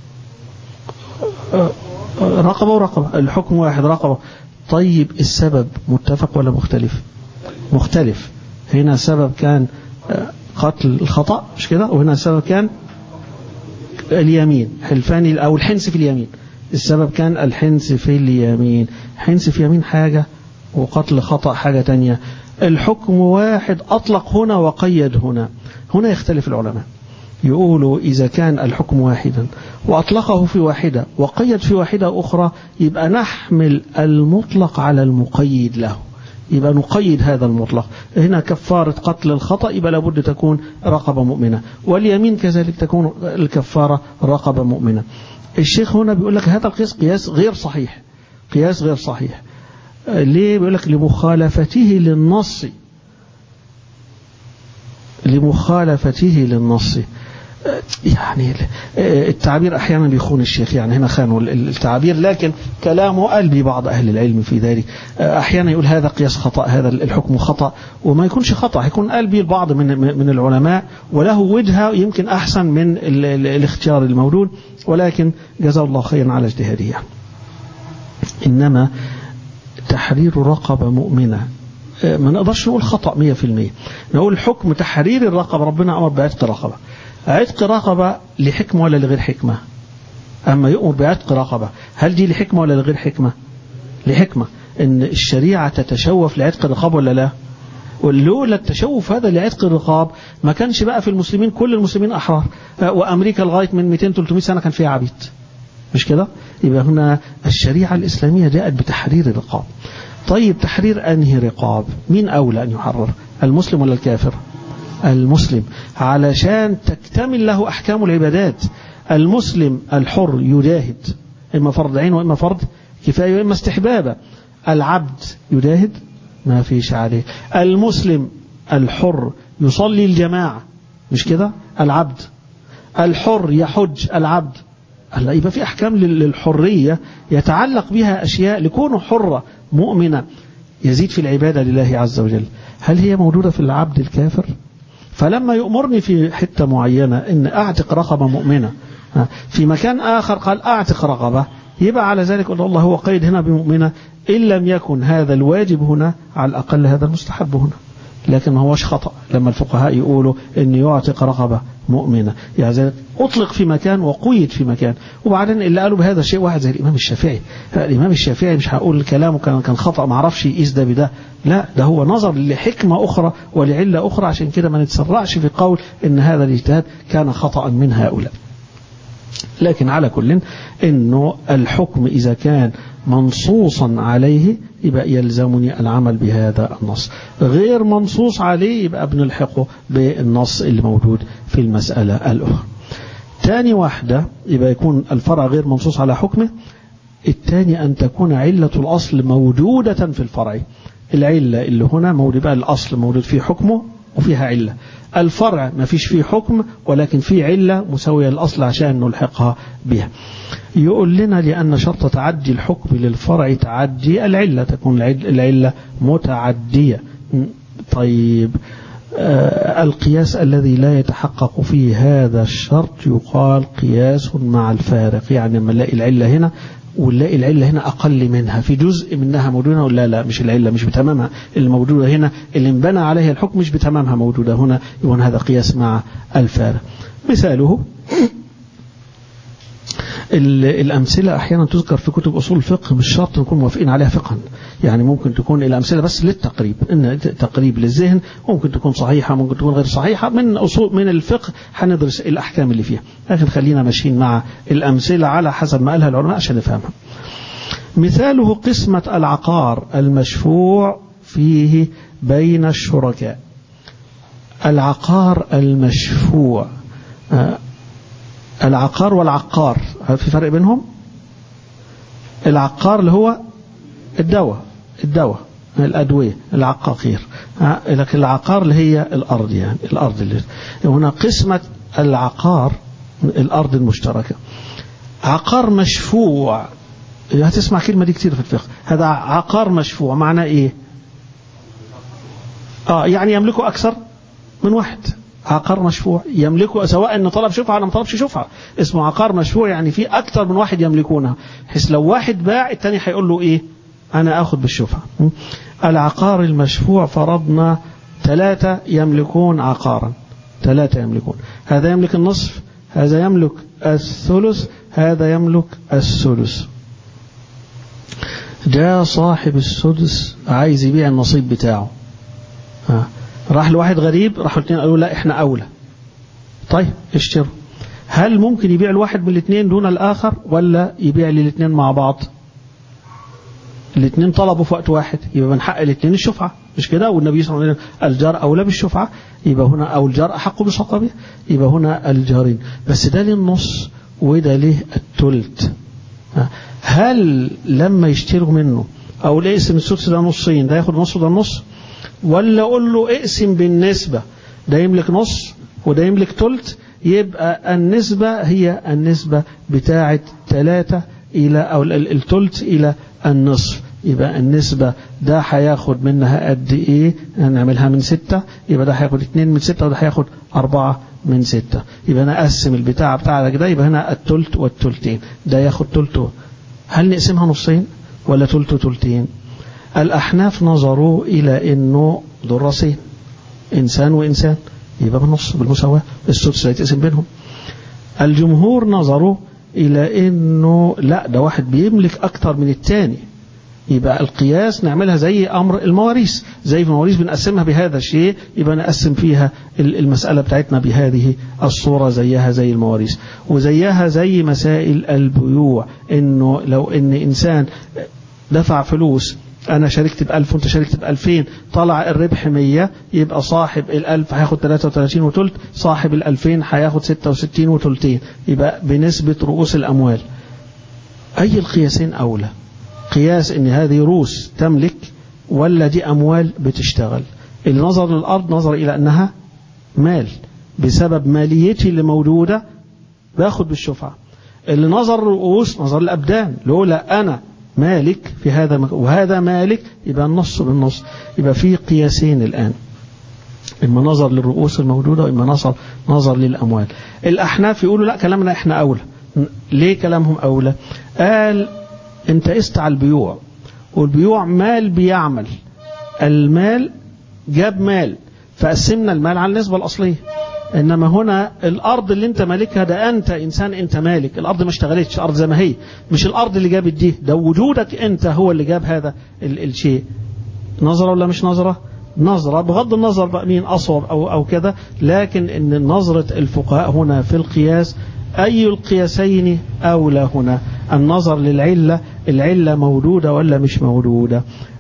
رقبة ورقبة الحكم واحد رقبة طيب السبب متفق ولا مختلف مختلف هنا السبب كان قتل الخطأ مش كده وهنا السبب كان اليمين حلفان أو الحنس في اليمين السبب كان الحنس في اليمين حنس في اليمين حاجة وقتل خطأ حاجة تانية الحكم واحد أطلق هنا وقيد هنا هنا يختلف العلماء يقولوا إذا كان الحكم واحدا وأطلقه في واحدة وقيد في واحدة أخرى يبقى نحمل المطلق على المقيد له يبقى نقيد هذا المطلق هنا كفارة قتل الخطأ يبقى لابد تكون رقبة مؤمنة واليمين كذلك تكون الكفارة رقبة مؤمنة الشيخ هنا بيقول لك هذا القياس قياس غير صحيح قياس غير صحيح ليه بيقول لك لمخالفته للنص لمخالفته للنص يعني التعبير أحيانا بيخون الشيخ يعني هنا خانوا التعبير لكن كلامه قلبي بعض أهل العلم في ذلك أحيانا يقول هذا قياس خطأ هذا الحكم خطأ وما يكونش خطأ يكون قلبي البعض من من العلماء وله وجهة يمكن أحسن من الاختيار المولود ولكن جزاه الله خيرا على اجتهاده يعني. إنما تحرير رقبة مؤمنة ما نقدرش نقول خطأ 100% نقول حكم تحرير الرقبة ربنا أمر بعتق رقبة عتق رقبة لحكمة ولا لغير حكمة أما يؤمر بعتق رقبة هل دي لحكمة ولا لغير حكمة لحكمة إن الشريعة تتشوف لعتق الرقاب ولا لا ولولا التشوف هذا لعتق الرقاب ما كانش بقى في المسلمين كل المسلمين أحرار وأمريكا لغاية من 200-300 سنة كان فيها عبيد مش كده يبقى هنا الشريعة الإسلامية جاءت بتحرير الرقاب طيب تحرير أنهي رقاب مين أولى أن يحرر المسلم ولا الكافر المسلم علشان تكتمل له أحكام العبادات المسلم الحر يجاهد إما فرض عين وإما فرض كفاية وإما استحبابا العبد يجاهد ما فيش عليه المسلم الحر يصلي الجماعة مش كده العبد الحر يحج العبد هلا يبقى في أحكام للحرية يتعلق بها أشياء لكونه حرة مؤمنة يزيد في العبادة لله عز وجل هل هي موجودة في العبد الكافر فلما يؤمرني في حتة معينة ان اعتق رقبة مؤمنة في مكان اخر قال اعتق رقبة يبقى على ذلك قلت الله هو قيد هنا بمؤمنة ان لم يكن هذا الواجب هنا على الاقل هذا المستحب هنا لكن ما هوش خطأ لما الفقهاء يقولوا ان يعتق رقبة مؤمنة يعني أطلق في مكان وقيد في مكان وبعدين اللي قالوا بهذا الشيء واحد زي الإمام الشافعي الإمام الشافعي مش هقول كلامه كان كان خطأ ما عرفش يقيس ده بده لا ده هو نظر لحكمة أخرى ولعلة أخرى عشان كده ما نتسرعش في قول إن هذا الاجتهاد كان خطأ من هؤلاء لكن على كل انه الحكم اذا كان منصوصا عليه يبقى يلزمني العمل بهذا النص غير منصوص عليه يبقى بنلحقه بالنص اللي موجود في المسألة الأخرى تاني واحدة يبقى يكون الفرع غير منصوص على حكمه الثاني أن تكون علة الأصل موجودة في الفرع العلة اللي هنا موجود بقى الأصل موجود فيه حكمه وفيها علة الفرع ما فيش فيه حكم ولكن فيه علة مساوية للأصل عشان نلحقها بها يقول لنا لأن شرط تعدي الحكم للفرع تعدي العلة تكون العلة متعدية طيب آه القياس الذي لا يتحقق فيه هذا الشرط يقال قياس مع الفارق يعني لما نلاقي العلة هنا ونلاقي العلة هنا أقل منها في جزء منها موجودة ولا لا مش العلة مش بتمامها الموجودة هنا اللي انبنى عليها الحكم مش بتمامها موجودة هنا يكون هذا قياس مع الفارق مثاله الأمثلة أحيانا تذكر في كتب أصول الفقه مش شرط نكون موافقين عليها فقها يعني ممكن تكون الأمثلة بس للتقريب إن تقريب للذهن ممكن تكون صحيحة ممكن تكون غير صحيحة من أصول من الفقه هندرس الأحكام اللي فيها لكن خلينا ماشيين مع الأمثلة على حسب ما قالها العلماء عشان نفهمها مثاله قسمة العقار المشفوع فيه بين الشركاء العقار المشفوع العقار والعقار هل في فرق بينهم العقار اللي هو الدواء الدواء الأدوية العقاقير لكن العقار اللي هي الأرض يعني الأرض اللي هنا قسمة العقار الأرض المشتركة عقار مشفوع هتسمع كلمة دي كتير في الفقه هذا عقار مشفوع معناه ايه اه يعني يملكه أكثر من واحد عقار مشفوع يملكه سواء ان طلب شفعة ولا ما طلبش شفعة اسمه عقار مشفوع يعني في اكثر من واحد يملكونه بحيث لو واحد باع الثاني هيقول له ايه انا اخذ بالشفعة العقار المشفوع فرضنا ثلاثة يملكون عقارا ثلاثة يملكون هذا يملك النصف هذا يملك الثلث هذا يملك الثلث جاء صاحب السدس عايز يبيع النصيب بتاعه ها. راح لواحد غريب راحوا الاثنين قالوا لا احنا اولى طيب اشتروا هل ممكن يبيع الواحد من الاثنين دون الاخر ولا يبيع للاثنين مع بعض الاثنين طلبوا في وقت واحد يبقى من حق الاثنين الشفعة مش كده والنبي صلى الله عليه وسلم الجار أولى بالشفعة يبقى هنا أو الجار أحق بصقبه يبقى هنا الجارين بس ده ليه النص وده ليه التلت هل لما يشتروا منه أو اقسم السدس ده نصين ده ياخد نص وده نص ولا أقول له اقسم بالنسبة ده يملك نص وده يملك تلت يبقى النسبة هي النسبة بتاعة ثلاثة إلى أو التلت إلى النصف يبقى النسبة ده هياخد منها قد إيه هنعملها من ستة يبقى ده هياخد اتنين من ستة وده هياخد أربعة من ستة يبقى أنا أقسم البتاع بتاعك ده يبقى هنا التلت والتلتين ده ياخد تلت هل نقسمها نصين ولا تلت وتلتين الأحناف نظروا إلى أنه دول راسين إنسان وإنسان يبقى بالنص بالمساواة السدس يتقسم بينهم الجمهور نظروا إلى أنه لا ده واحد بيملك أكتر من التاني يبقى القياس نعملها زي أمر المواريث زي المواريث بنقسمها بهذا الشيء يبقى نقسم فيها المسألة بتاعتنا بهذه الصورة زيها زي المواريث وزيها زي مسائل البيوع إنه لو إن إنسان دفع فلوس أنا شاركت بألف وأنت شاركت بألفين طلع الربح مية يبقى صاحب الألف هياخد 33 وتلت صاحب الألفين هياخد 66 وتلتين يبقى بنسبة رؤوس الأموال أي القياسين أولى قياس ان هذه روس تملك ولا دي أموال بتشتغل اللي نظر للأرض نظر إلى أنها مال بسبب ماليتي اللي موجودة باخد بالشفعة اللي نظر للرؤوس نظر للأبدان لولا أنا مالك في هذا مك... وهذا مالك يبقى النص بالنص يبقى في قياسين الآن إما نظر للرؤوس الموجودة وإما نظر نظر للأموال الأحناف يقولوا لا كلامنا إحنا أولى ليه كلامهم أولى قال انت قست على البيوع والبيوع مال بيعمل المال جاب مال فقسمنا المال على النسبة الأصلية إنما هنا الأرض اللي أنت مالكها ده أنت إنسان أنت مالك الأرض ما اشتغلتش الأرض زي ما هي مش الأرض اللي جابت دي ده وجودك أنت هو اللي جاب هذا ال الشيء نظرة ولا مش نظرة نظرة بغض النظر بقى مين أصوب أو, أو كذا لكن إن نظرة الفقهاء هنا في القياس أي القياسين أولى هنا النظر للعلة العلة موجودة ولا مش موجودة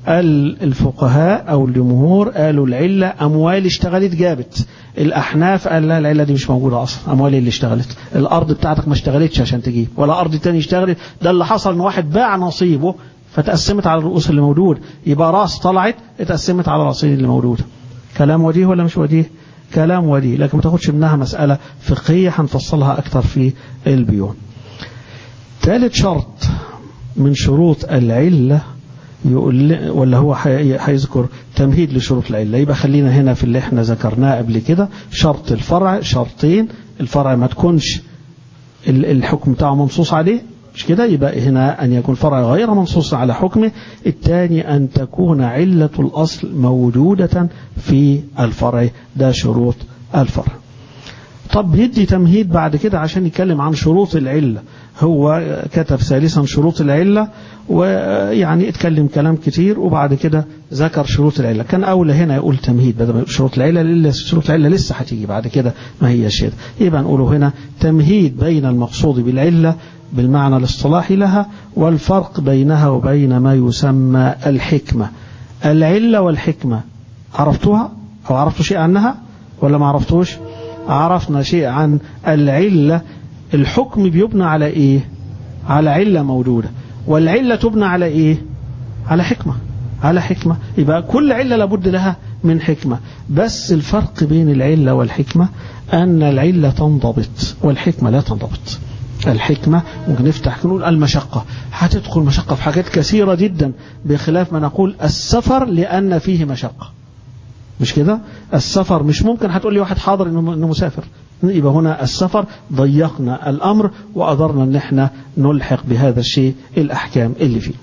الفقهاء أو الجمهور قالوا العلة أموال اشتغلت جابت الأحناف قال لا العلة دي مش موجودة أصلا أموال اللي اشتغلت الأرض بتاعتك ما اشتغلتش عشان تجيب ولا أرض تاني اشتغلت ده اللي حصل ان واحد باع نصيبه فتقسمت على الرؤوس اللي موجود يبقى راس طلعت اتقسمت على الرأسين اللي موجودة كلام وديه ولا مش وديه كلام وديه لكن ما تاخدش منها مسألة فقهية هنفصلها أكثر في البيوع ثالث شرط من شروط العلة يقول ولا هو هيذكر تمهيد لشروط العلة يبقى خلينا هنا في اللي احنا ذكرناه قبل كده شرط الفرع شرطين الفرع ما تكونش الحكم بتاعه منصوص عليه مش كده يبقى هنا أن يكون فرع غير منصوص على حكمه الثاني أن تكون علة الأصل موجودة في الفرع ده شروط الفرع طب ندي تمهيد بعد كده عشان يتكلم عن شروط العلة هو كتب ثالثا شروط العلة ويعني اتكلم كلام كتير وبعد كده ذكر شروط العلة كان أولى هنا يقول تمهيد بدل ما يقول شروط العلة لأن شروط العلة لسه هتيجي بعد كده ما هي شيء يبقى نقوله هنا تمهيد بين المقصود بالعلة بالمعنى الاصطلاحي لها والفرق بينها وبين ما يسمى الحكمة العلة والحكمة عرفتوها أو عرفتوا شيء عنها ولا ما عرفتوش عرفنا شيء عن العلة الحكم بيبنى على ايه على علة موجودة والعلة تبنى على ايه على حكمة على حكمة يبقى كل علة لابد لها من حكمة بس الفرق بين العلة والحكمة أن العلة تنضبط والحكمة لا تنضبط الحكمة ممكن نفتح نقول المشقة هتدخل مشقة في حاجات كثيرة جدا بخلاف ما نقول السفر لأن فيه مشقة مش كده السفر مش ممكن هتقول لي واحد حاضر انه انه مسافر يبقى هنا السفر ضيقنا الامر وقدرنا ان احنا نلحق بهذا الشيء الاحكام اللي فيه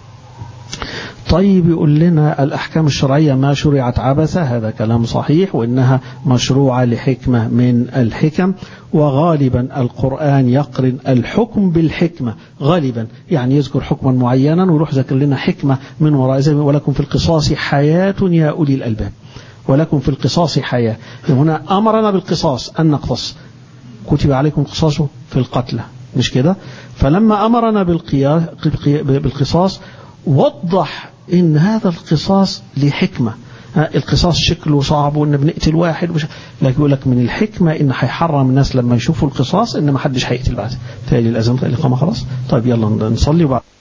طيب يقول لنا الأحكام الشرعية ما شرعت عبثة هذا كلام صحيح وإنها مشروعة لحكمة من الحكم وغالبا القرآن يقرن الحكم بالحكمة غالبا يعني يذكر حكما معينا ويروح ذكر لنا حكمة من وراء زي ولكم في القصاص حياة يا أولي الألباب ولكم في القصاص حياة هنا أمرنا بالقصاص أن نقتص كتب عليكم القصاص في القتلى مش كده فلما أمرنا بالقصاص وضح ان هذا القصاص لحكمة القصاص شكله صعب وان بنقتل واحد وش... لكن يقول لك من الحكمة ان هيحرم الناس لما يشوفوا القصاص ان ما حدش هيقتل بعد تالي الأذان الإقامة خلاص طيب يلا نصلي وبعد